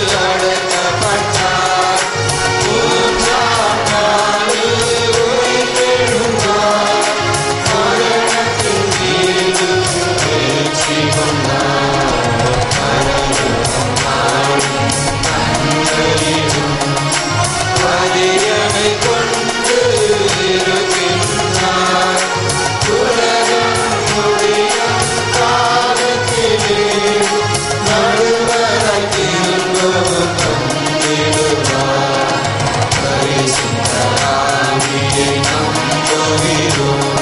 அடக்கப்பட்டார் மூன்றாம் நாளில் உயிர்த்தெழுந்தார் மரணத்தின் மீது வெற்றி கொண்டார் மரணம் நாளும் கண்டறியும் பதியனை கொண்டு இருக்கின்றார் உலகம் முடியும் காலத்திலே நடுவரை திரும்பவும் தந்திடுவார் பரிசுத்தராவியை நம்புகிறோம்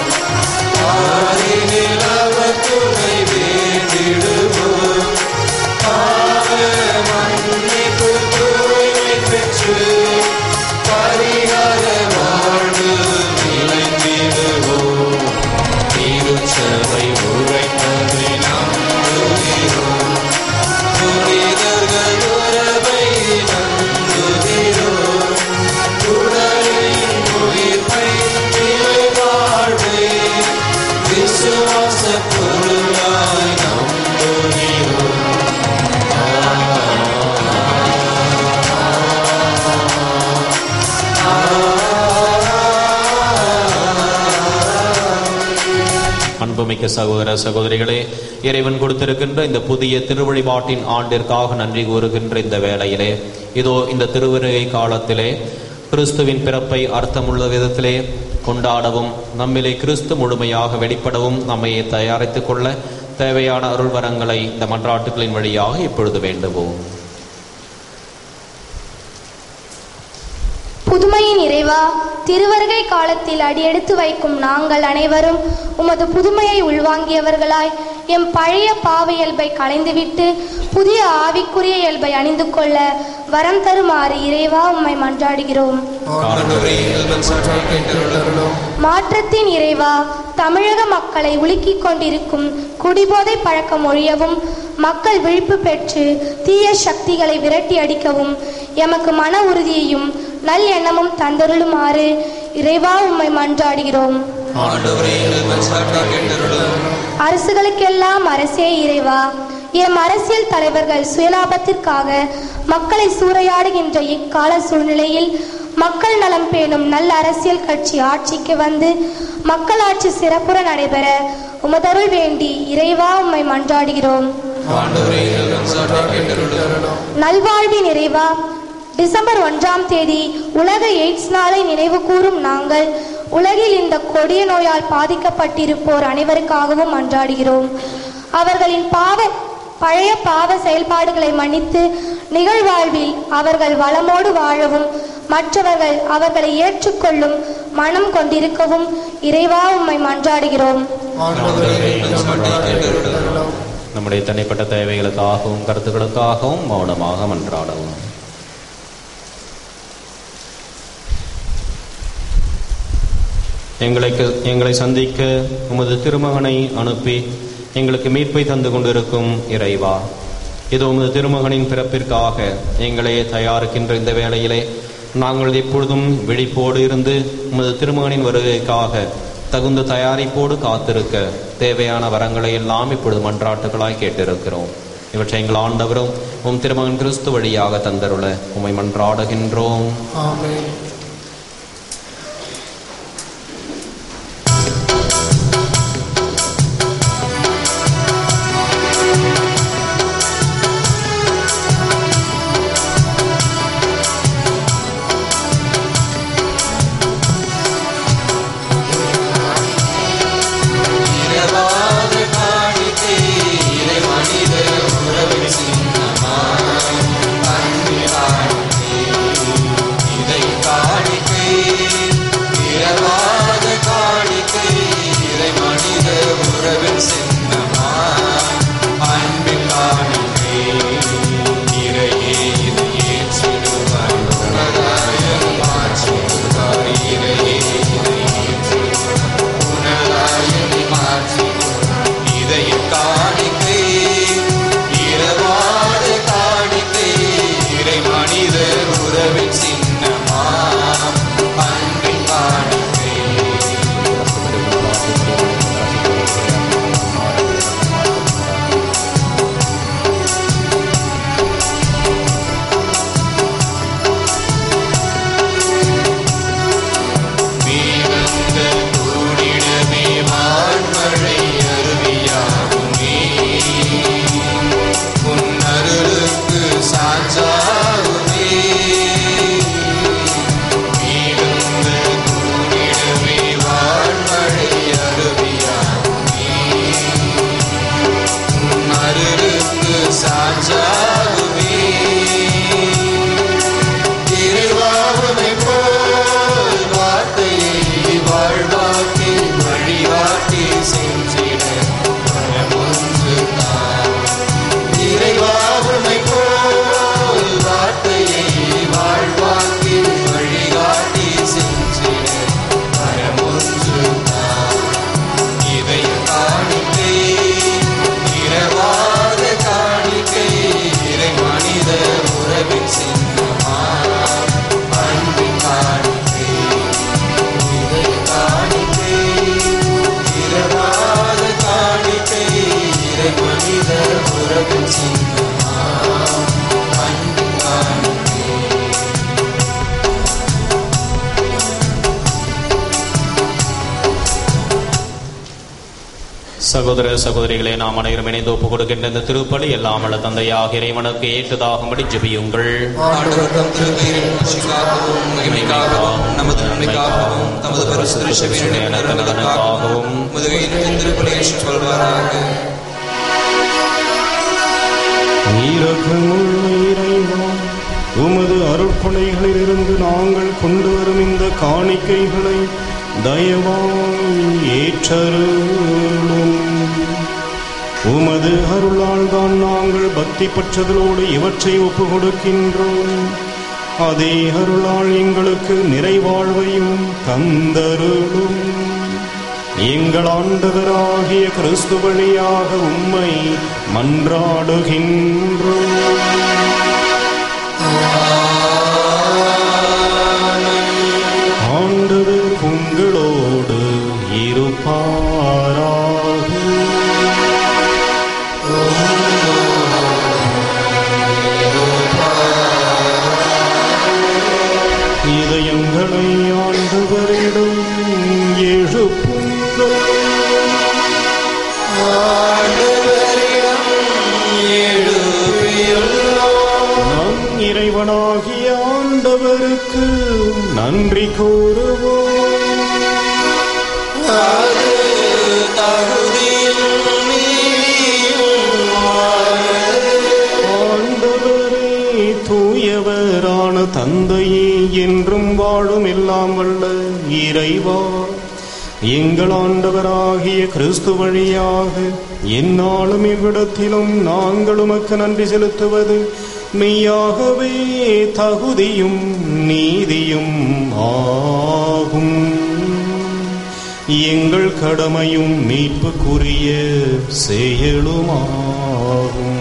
ஆறினில் அவர் துணை வேண்டிடுவோம் பாவ மன்னிப்பு தூய்மை பெற்று பரிகார வாழ்வு விளங்கிடுவோம் திருச்சபை உரைப்பதை நம்புகிறோம் புனிதர்கள் உறவை நம்புகிறோம் உடலின் உயிர்ப்பை நிலை வாழ்வை விசுவாச பொருளாய் நம்புகிறோம் அன்புமிக்க சகோதர சகோதரிகளே இறைவன் கொடுத்திருக்கின்ற இந்த புதிய திருவழிபாட்டின் ஆண்டிற்காக நன்றி கூறுகின்ற இந்த வேளையிலே இதோ இந்த திருவருகை காலத்திலே கிறிஸ்துவின் பிறப்பை அர்த்தமுள்ள விதத்திலே கொண்டாடவும் நம்மிலே கிறிஸ்து முழுமையாக வெளிப்படவும் நம்மை தயாரித்துக் கொள்ள தேவையான அருள்வரங்களை இந்த மன்றாட்டுகளின் வழியாக இப்பொழுது வேண்டுவோம் புதுமையின் இறைவா திருவருகை காலத்தில் அடியெடுத்து வைக்கும் நாங்கள் அனைவரும் உமது புதுமையை உள்வாங்கியவர்களாய் எம் பழைய பாவ இயல்பை களைந்துவிட்டு புதிய ஆவிக்குரிய இயல்பை அணிந்து கொள்ள வரம் தருமாறு இறைவா உம்மை மன்றாடுகிறோம் ஆண்டவரே எங்கள் சற்றை கேட்டருளும் மாற்றத்தின் இறைவா தமிழக மக்களை உலுக்கிக் கொண்டிருக்கும் குடிபோதை பழக்கம் ஒழியவும் மக்கள் விழிப்பு பெற்று தீய சக்திகளை விரட்டி அடிக்கவும் எமக்கு மன உறுதியையும் நல் எண்ணமும் தந்தருளுமாறு இறைவா உம்மை மன்றாடுகிறோம் ஆண்டவரே எங்கள் சற்றை கேட்டருளும் அரசுகளுக்கெல்லாம் அரசே இறைவா எம் அரசியல் தலைவர்கள் சுயலாபத்திற்காக மக்களை சூறையாடுகின்ற இக்கால சூழ்நிலையில் மக்கள் நலம் பேணும் நல்ல அரசியல் கட்சி ஆட்சிக்கு வந்து மக்களாட்சி சிறப்புற நடைபெற உமதருள் வேண்டி இறைவா உம்மை மன்றாடுகிறோம் ஆண்டவரே எங்கள் சற்றை கேட்டருளும் நல்வாழ்வின் இறைவா டிசம்பர் ஒன்றாம் தேதி உலக எய்ட்ஸ் நாளை நினைவு கூறும் நாங்கள் உலகில் இந்த கொடிய நோயால் பாதிக்கப்பட்டிருப்போர் அனைவருக்காகவும் மன்றாடுகிறோம் அவர்களின் பாவ பழைய பாவ செயல்பாடுகளை மன்னித்து நிகழ்வாழ்வில் அவர்கள் வளமோடு வாழவும் மற்றவர்கள் அவர்களை ஏற்றுக்கொள்ளும் மனம் கொண்டிருக்கவும் இறைவா உம்மை மன்றாடுகிறோம் ஆண்டவரே எங்கள் சற்றை கேட்டருளும் நம்முடைய தனிப்பட்ட தேவைகளுக்காகவும் கருத்துக்களுக்காகவும் மௌனமாக மன்றாடவும் எங்களுக்கு எங்களை சந்திக்க உமது திருமகனை அனுப்பி எங்களுக்கு மீட்பை தந்து கொண்டிருக்கும் இறைவா இது உமது திருமகனின் பிறப்பிற்காக எங்களை தயாரிக்கின்ற இந்த வேளையிலே நாங்கள் எப்பொழுதும் விழிப்போடு இருந்து உமது திருமகனின் வருகைக்காக தகுந்த தயாரிப்போடு காத்திருக்க தேவையான வரங்களை எல்லாம் இப்பொழுது மன்றாட்டுகளாய் கேட்டிருக்கிறோம் இவற்றை எங்கள் ஆண்டவரும் உம் திருமகன் கிறிஸ்து வழியாக தந்தருள உம்மை மன்றாடுகின்றோம் ஆமென் இரவாத காணிக்கை இறை மனித உறவின் சின்னமாய் அன்பு காணிக்கை இதை காணிக்கை இரவாத காணிக்கை இறை மனித உறவின் சின்னமாய் அன்பு காணிக்கை இறையே இதை ஏற்றிடுவாய் உலகாயம் மாற்றிடுவாய் இறையே இதை ஏற்றிடுவாய் உணராயனை மாற்றி இதய காணிக்கை இரவாத காணிக்கை இறை மனித உறவின் சின்னமா அன்பின் காணிக்கை மீவந்த கூடிடமே வான்மழை அருவியாகுமே உன்னருளுக்கு சாட்சாகுமே மீவந்த கூடிடமே வான்மழை அருவியாகுமே உன்னருளுக்கு சாட்சாகுமே திருவாவுமை போல் வார்த்தையை வாழ்வாக்கி வழிகாட்டி சென்றிட மனமொன்று தான் இறைவாவுமை போல் வார்த்தையை வாழ்வாக்கி வழிகாட்டி சென்றிட மனமொன்று தான் இதய காணிக்கை இரவாத காணிக்கை இறை மனித உறவின் சின்னமா அன்பின் காணிக்கை இதய காணிக்கை இரவாத காணிக்கை இறை மனித உறவின் சின்னமா அன்பின் காணிக்கை சகோதர சகோதரிகளே நாம் அனைவரும் இணைந்து ஒப்புக் கொடுக்கின்ற இந்த திருப்பலி எல்லாம் வல்ல தந்தையாக இறைவனுக்கு ஏற்றதாகும்படி ஜெபியுங்கள் ஆண்டவர் தம் திருப்பெயரின் புகழ்ச்சிக்காகவும் மகிமைக்காகவும் நமது நன்மைக்காகவும் தமது பரிசுத்த செவியனை நலனுக்காகவும் முதுகையின் திருப்பலி ஏற்றுக்கொள்வாராக இரக்கமுள்ள இறைவா உமது அருட்கொடைகளிலிருந்து நாங்கள் கொண்டு வரும் இந்த காணிக்கைகளை தயவாய் ஏற்றருளும் உமது அருளால் தான் நாங்கள் பக்தி பற்றதலோடு இவற்றை ஒப்பு கொடுக்கின்றோம் அதே அருளால் எங்களுக்கு நிறைவாழ்வையும் தந்தருளும் எங்கள் ஆண்டவராகிய கிறிஸ்து வழியாக உம்மை மன்றாடுகின்றோம் ஆண்டவர் உங்களோடு இருப்பாராக இதயங்களை ஆண்டவரிடம் எழுப்புங்கள் நம் இறைவனாகிய ஆண்டவருக்கு நன்றி கூறுவோம் ஆண்டவரே தூயவரான தந்தையே என்றும் வாழும் எல்லாம் வல்ல இறைவா எங்கள் ஆண்டவராகிய கிறிஸ்து வழியாக எந்நாளும் இவ்விடத்திலும் நாங்கள் உமக்கு நன்றி செலுத்துவது மெய்யாகவே தகுதியும் நீதியும் ஆகும் எங்கள் கடமையும் மீட்புக்குரிய செயலுமாகும்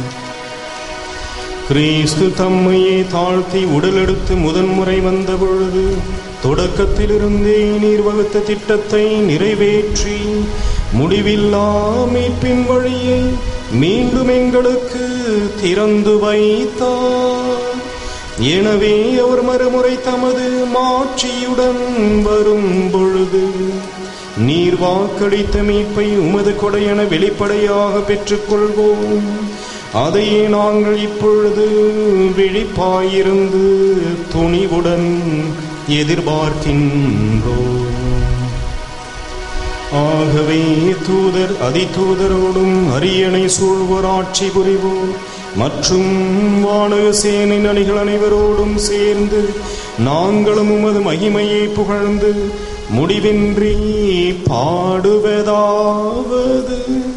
கிறிஸ்து தம்மையே தாழ்த்தி உடலெடுத்து முதன்முறை வந்த பொழுது தொடக்கத்திலிருந்தே நீர் வகுத்த திட்டத்தை நிறைவேற்றி முடிவில்லா மீட்பின் வழியை மீண்டும் எங்களுக்கு திறந்து வைத்தார் எனவே அவர் மறுமுறை தமது மாட்சியுடன் வரும் பொழுது நீர் வாக்களித்த மீட்பை உமது கொடையென வெளிப்படையாக பெற்றுக்கொள்வோம் அதையே நாங்கள் இப்பொழுது விழிப்பாயிருந்து துணிவுடன் எதிர்பார்க்கின்றோம் ஆகவே தூதர் அதிதூதரோடும் அரியணை சூழ்வோர் ஆட்சி புரிவோர் மற்றும் வானக சேனை அணிகள் அனைவரோடும் சேர்ந்து நாங்களும் உமது மகிமையை புகழ்ந்து முடிவின்றி பாடுவதாவது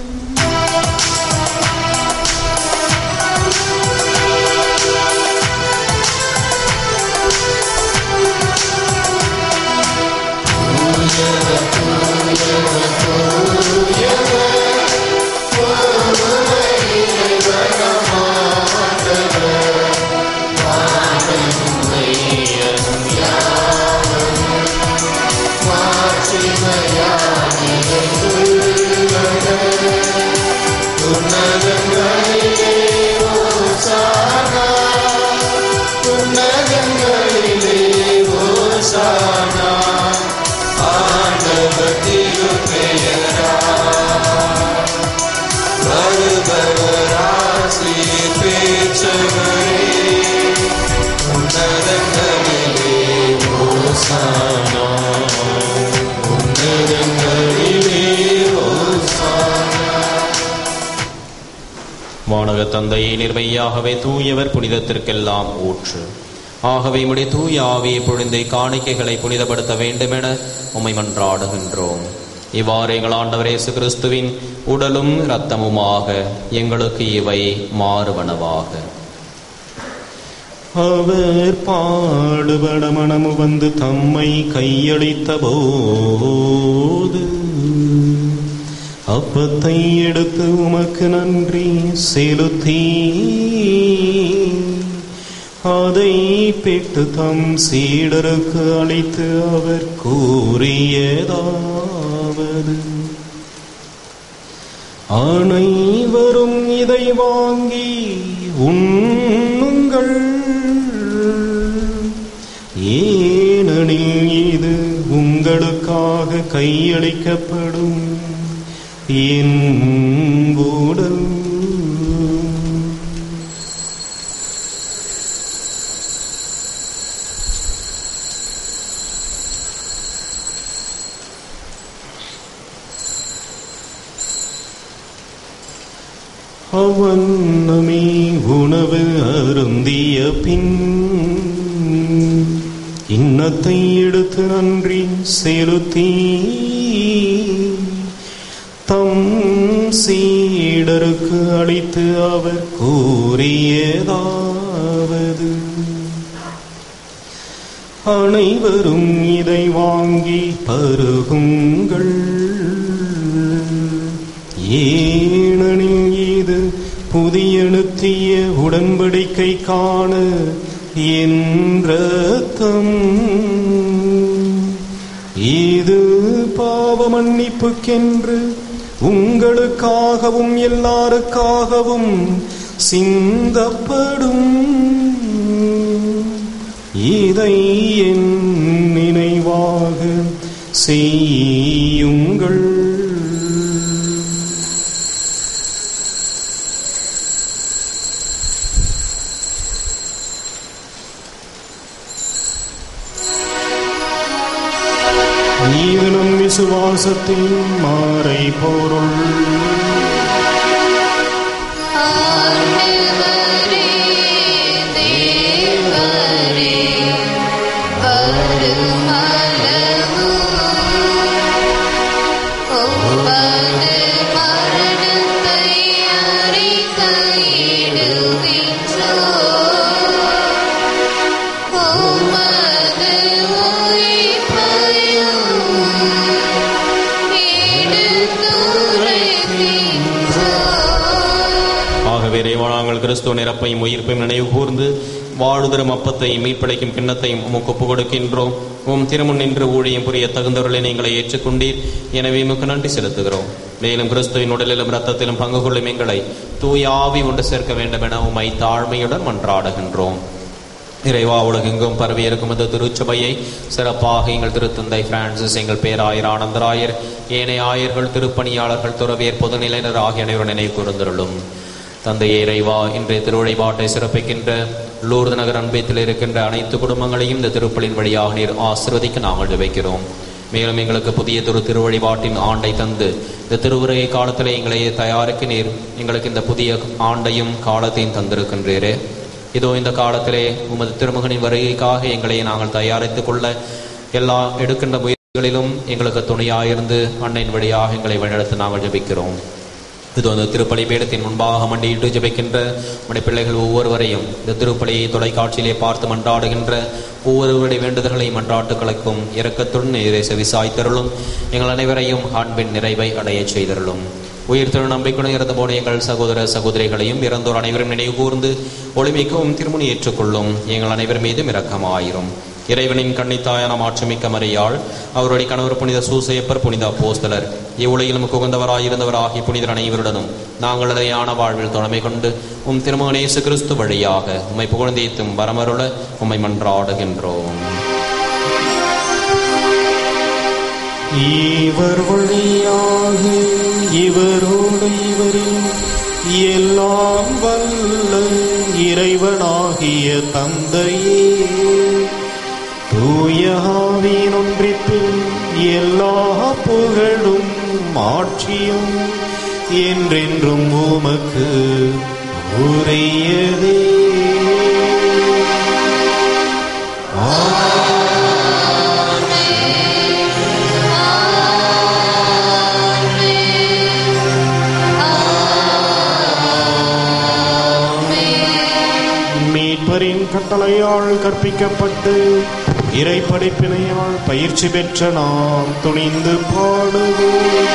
வானக தந்தையை நிர்மையாகவே தூயவர் புனிதத்திற்கெல்லாம் ஊற்று ஆகவே உம்முடைய தூய ஆவியை பொழிந்தை காணிக்கைகளை புனிதப்படுத்த வேண்டுமென உம்மை மன்றாடுகின்றோம் இவ்வாறு எங்கள் ஆண்டவர் இயேசு கிறிஸ்துவின் உடலும் இரத்தமுமாக எங்களுக்கு இவை மாறுவனவாக அவர் பாடுபட மனமு வந்து தம்மை கையளித்த போது அப்பத்தை எடுத்து உமக்கு நன்றி செலுத்தி அதை பெற்று தம் சீடருக்கு அளித்து அவர் கூறியதாவது அனைவரும் இதை வாங்கி உண்ணுங்கள் ஏனெனில் இது உங்களுக்காக கையளிக்கப்படும் என் உடல் அவன்னமே உணவு அருந்திய பின் இன்னத்தை எடுத்து நன்றி செலுத்தி தம் சீடருக்கு அளித்து அவர் கூறியதாவது அனைவரும் இதை வாங்கி பருகுங்கள் ஏனெனில் இது புதிய நித்திய உடன்படிக்கை காண என் ரத்தம் இது பாவ மன்னிப்புக்கென்று உங்களுக்காகவும் எல்லாருக்காகவும் சிந்தப்படும் இதை என் நினைவாக செய்யுங்கள் இது நம் விசுவாசத்தின் மாறை பொருள் ஆண்டவரே தேவரே வருமளவும் உமது மரணத்தை அறிக்கையிடுகின்றோம். உமது உயிர்ப்பையும் எடுத்துரைக்கின்றோம். ஆகவே இறைவா நாங்கள் கிறிஸ்துவ நிரப்பையும் உயிர்ப்பையும் நினைவு கூர்ந்து வாழுதரும் அப்பத்தையும் மீட்படைக்கும் கிண்ணத்தையும் உமக்கு ஒப்புக் கொடுக்கின்றோம் உம் திருமுன் நின்று ஊழியம் புரிய தகுந்தவர்களை நீங்களை ஏற்றுக்கொண்டீர் எனவே உமக்கு நன்றி செலுத்துகிறோம் மேலும் கிறிஸ்துவின் உடலிலும் இரத்தத்திலும் பங்கு கொள்ளும் எங்களை தூயாவி ஒன்று சேர்க்க வேண்டும் என உமை தாழ்மையுடன் மன்றாடுகின்றோம் இறைவா உலகெங்கும் பரவியிருக்கும் இந்த திருச்சபையை சிறப்பாக எங்கள் திருத்தந்தை பிரான்சிஸ் எங்கள் பேராயர் ஆனந்தராயர் ஏனைய ஆயர்கள் திருப்பணியாளர்கள் துறவியர் பொதுநிலையினர் ஆகிய அனைவரும் நினைவு கூர்ந்தருளும் தந்தையே இறைவா இன்றைய திருவழிபாட்டை சிறப்பிக்கின்ற லூர்து நகர் அன்பயத்தில் இருக்கின்ற அனைத்து குடும்பங்களையும் இந்த திருப்பலின் வழியாக நீர் ஆசிர்வதிக்க நாங்கள் ஜெபிக்கிறோம் மேலும் எங்களுக்கு புதிய திரு திருவழிபாட்டின் ஆண்டை தந்து இந்த திருவுரையை காலத்தில் எங்களை தயாரிக்க நீர் எங்களுக்கு இந்த புதிய ஆண்டையும் காலத்தையும் தந்திருக்கின்றீரே இதோ இந்த காலத்திலே உமது திருமகனின் வருகைக்காக எங்களை நாங்கள் தயாரித்துக் கொள்ள எல்லா எடுக்கின்ற முயற்சிகளிலும் எங்களுக்கு துணையாயிருந்து அன்னையின் வழியாக எங்களை வழிநடத்த நாங்கள் ஜெபிக்கிறோம் இது அந்த திருப்பலி பீடத்தின் முன்பாக மண்டியிட்டு ஜெபிக்கின்ற நம்முடைய பிள்ளைகள் ஒவ்வொருவரையும் இந்த திருப்பலியை தொலைக்காட்சியிலே பார்த்து மன்றாடுகின்ற ஒவ்வொருவருடைய வேண்டுதல்களையும் மன்றாட்டுகளுக்கும் இரக்கத்துடன் எதிரே செவிசாய்த்தருளும் எங்கள் அனைவரையும் அன்பின் நிறைவை அடையச் செய்தருளும் உயிர் திரு நம்பிக்கையுடன் இறந்து போன எங்கள் சகோதர சகோதரிகளையும் இறந்தோர் அனைவரும் நினைவு கூர்ந்து ஒளிமிக்கவும் திருமணி ஏற்றுக்கொள்ளும் எங்கள் அனைவர் மீதும் இரக்கமாயிரும் இறைவனின் கன்னித்தாயான மாற்றுமிக்க மரியாள் அவருடைய கணவர் புனித சூசையப்பர் புனித அப்போஸ்தலர் இவ்வுலகிலும் குகந்தவராயிருந்தவராகிய புனிதர் அனைவருடனும் நாங்கள் நிலையான வாழ்வில் துணைமை கொண்டு உம் திருமகனேசு கிறிஸ்து வழியாக உம்மை புகழ்ந்தேத்தும் வரமருள உம்மை மன்றாடுகின்றோம் இவர் வழியாக இவரோடு இவரில் எல்லாம் வல்ல இறைவனாகிய தந்தையே தூயாவின் ஒன்றிப்பில் எல்லா புகழும் ஆட்சியும் என்றென்றும் உமக்கு உரியதே மீட்பரின் கட்டளையால் கற்பிக்கப்பட்டு இறை படிப்பினையால் பயிற்சி பெற்ற நாம் துணிந்து பாடுவோம்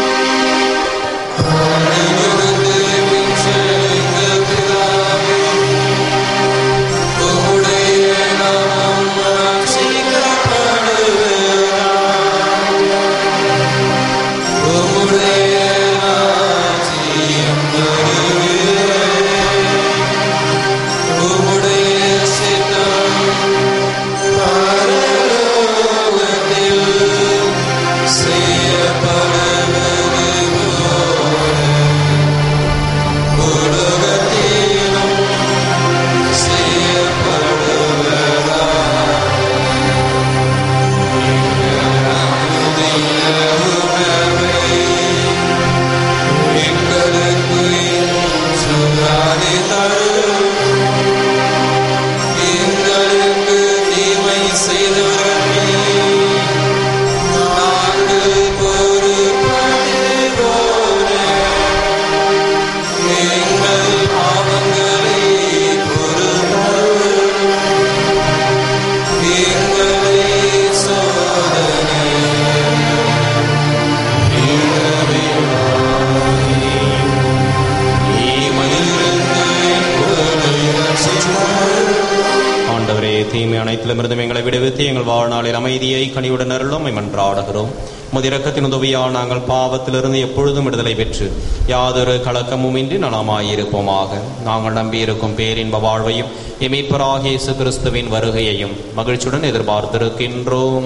ஆண்டவரே தீமை அனைத்திலுமிருந்தும் எங்களை விடுவித்து எங்கள் வாழ்நாளில் அமைதியை கனிவுடன் அருளும் மன்றாடுகிறோம் முதிரக்கத்தின் உதவியால் நாங்கள் பாவத்திலிருந்து எப்பொழுதும் விடுதலை பெற்று யாதொரு கலக்கமுமின்றி நலமாயிருப்போமாக நாங்கள் நம்பியிருக்கும் பேரின்ப வாழ்வையும் எமீட்பராகிய இயேசு கிறிஸ்துவின் வருகையையும் மகிழ்ச்சியுடன் எதிர்பார்த்திருக்கின்றோம்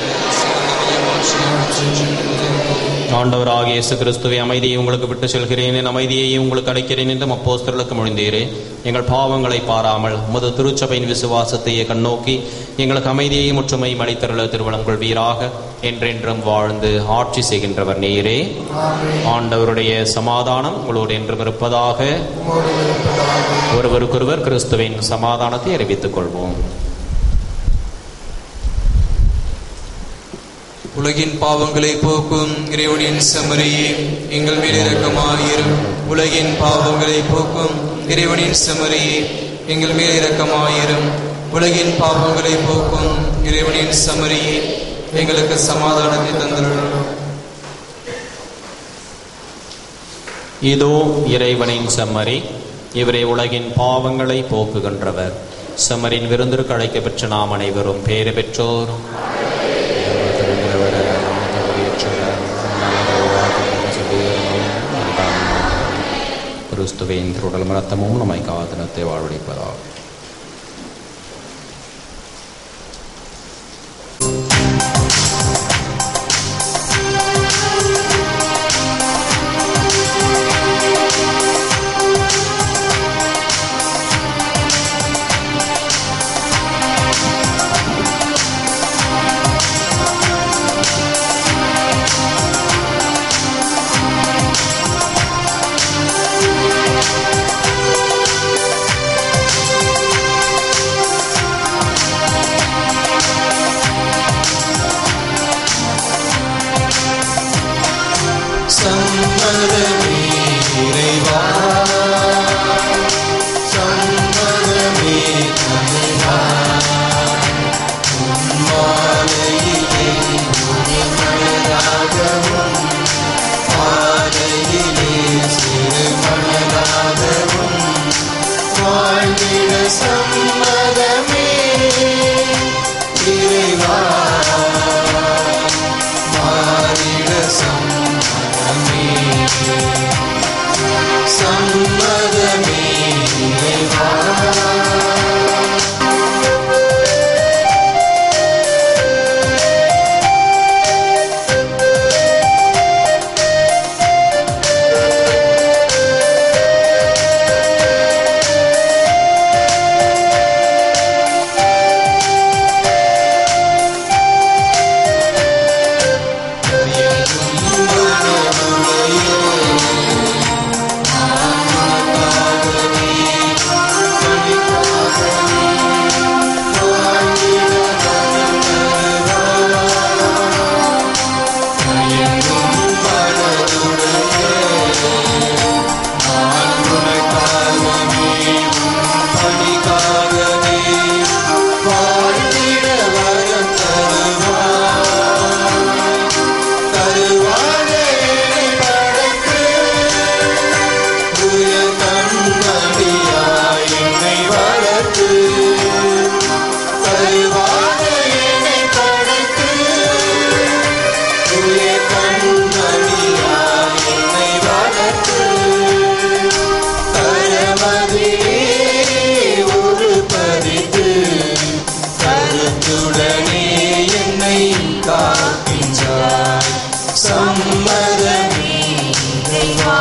ஆண்டவராகிய இயேசு கிறிஸ்துவை அமைதியை உங்களுக்கு விட்டு செல்கிறேன் என் அமைதியை உங்களுக்கு அளிக்கிறேன் என்றும் அப்போஸ்தலருக்கு மொழிந்தீரே எங்கள் பாவங்களை பாராமல் முது திருச்சபையின் விசுவாசத்தையே கண்ணோக்கி எங்களுக்கு அமைதியை முற்றுமை மணித்தருள திருவளம் கொள்வீராக என்றென்றும் வாழ்ந்து ஆட்சி செய்கின்றவர் நீரே ஆண்டவருடைய சமாதானம் உங்களோடு என்றும் இருப்பதாக ஒருவருக்கொருவர் கிறிஸ்துவின் சமாதானத்தை அறிவித்துக் கொள்வோம் உலகின் பாவங்களை போக்கும் இறைவனின் செம்மறியே எங்கள் மேல் இரக்கமாயிரும் உலகின் பாவங்களை போக்கும் இறைவனின் செம்மறியே எங்கள் மேல் இரக்கமாயிரும் உலகின் பாவங்களை போக்கும் இறைவனின் செம்மறியே எங்களுக்கு சமாதானத்தை தந்துள்ளோம் இதோ இறைவனின் செம்மறி இவரே உலகின் பாவங்களை போக்குகின்றவர் செம்மரின் விருந்திற்கு அழைக்க பெற்ற நாம் அனைவரும் பேறு பெற்றோர் கிறிஸ்து கிறிஸ்துவின் திருடல் ரத்தமும் நம்மை காத்தினத்தை வாழ்வழிப்பதாகும் சம்மதமே இறைவா சம்மதமே தமிழா மாலையிலே ஒரு மனதாகவும் பாதையிலே சிறு மனதாகவும் வாழ்ந்திட சம்மதமே இறைவா மாறிட சம்மதமே சம்மதமே இறைவா பணிக்காகவே வாழ்ந்திட வரம் தருவாய் தருவாக என்னை படைத்து உய கண்மணியாய் என்னை வளர்த்து தருவாக என்னை படைத்து உய கண்மணியாய் என்னை வளர்த்து தரமதிலே ஒரு பறித்து கருத்துடனே என்னை காக்கின்றாய் சம்மதமே இறைவா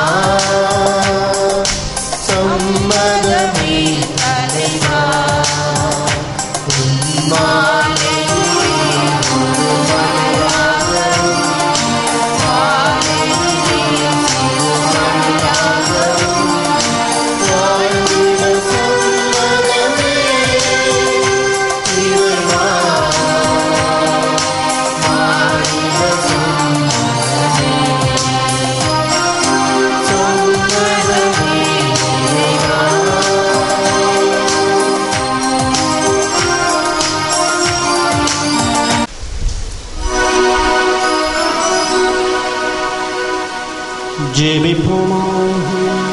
சம்மதமே தலைவா ஜெபிப்போமாக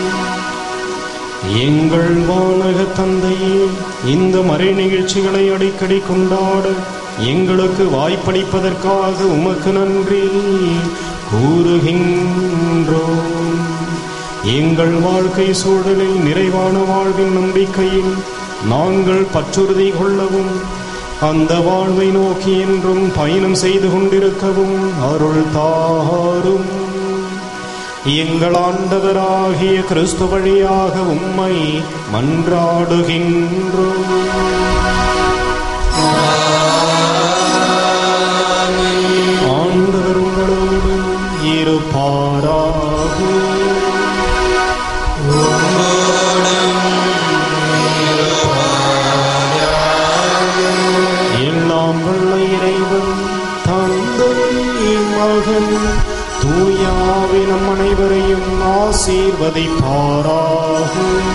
எங்கள் வானக தந்தையே இந்த மறை நிகழ்ச்சிகளை அடிக்கடி கொண்டாட எங்களுக்கு வாய்ப்பளிப்பதற்காக உமக்கு நன்றி கூறுகின்றோம் எங்கள் வாழ்க்கை சூழலில் நிறைவான வாழ்வின் நம்பிக்கையில் நாங்கள் பற்றுறுதி கொள்ளவும் அந்த வாழ்வை நோக்கி என்றும் பயணம் செய்து கொண்டிருக்கவும் அருள் தாரும் எங்கள் ஆண்டவராகிய கிறிஸ்து வழியாக உம்மை மன்றாடுகின்றோம் ஆண்டவர் உங்களோடு இருப்பாராக எல்லாம் வல்ல இறைவன் தந்தை மகன் தூயாவி நம் அனைவரையும் ஆசீர்வதிப்பாராக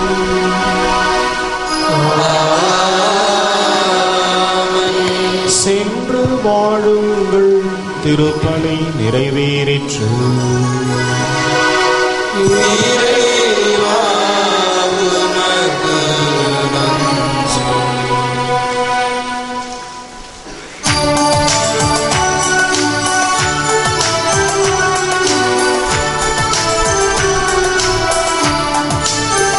சென்று வாழுங்கள் திருப்பணி நிறைவேறிற்று ஆ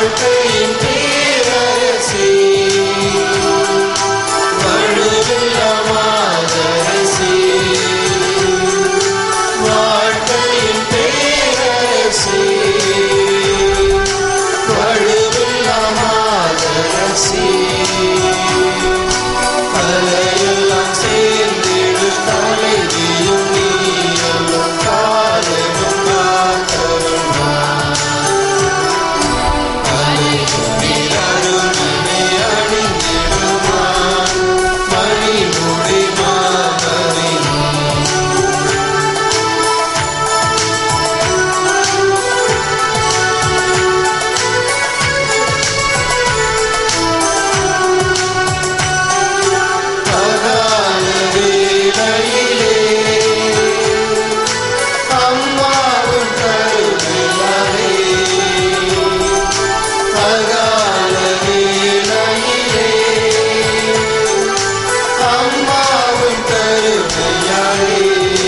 வாழ்க்கையின் பேரரசி வழுவில்லமாதரசி வாழ்க்கையின் பேரரசி வழுவில்லமாதரசி அலையெல்லாம் சேர்ந்திடு தலைவியும் நீயெல்லாம் காலமும் காத்தவன் அருணினை அணிந்திடுவான் மணிமுடி மாமணி பகால வேளையிலே அம்மாவும் கருவிலாரே பகால வேளையிலே அம்மாவும் கருவிலாரே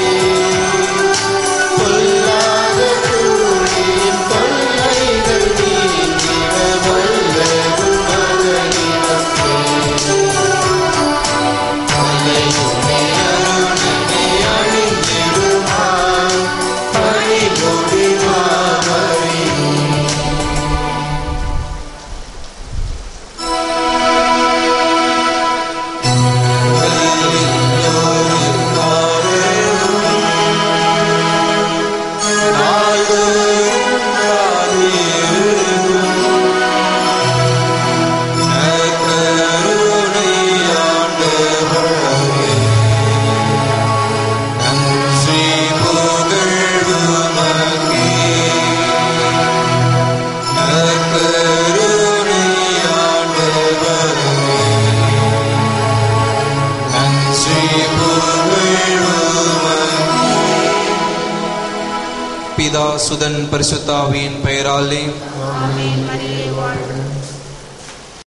பொல்லாத தூளின் தொல்லைகள் நீங்கிட வல்லதும் மகனிடத்தே பிதா சுதன் பரிசுத்தாவியின் பெயராலே ஆமென் மரியே வாழ்க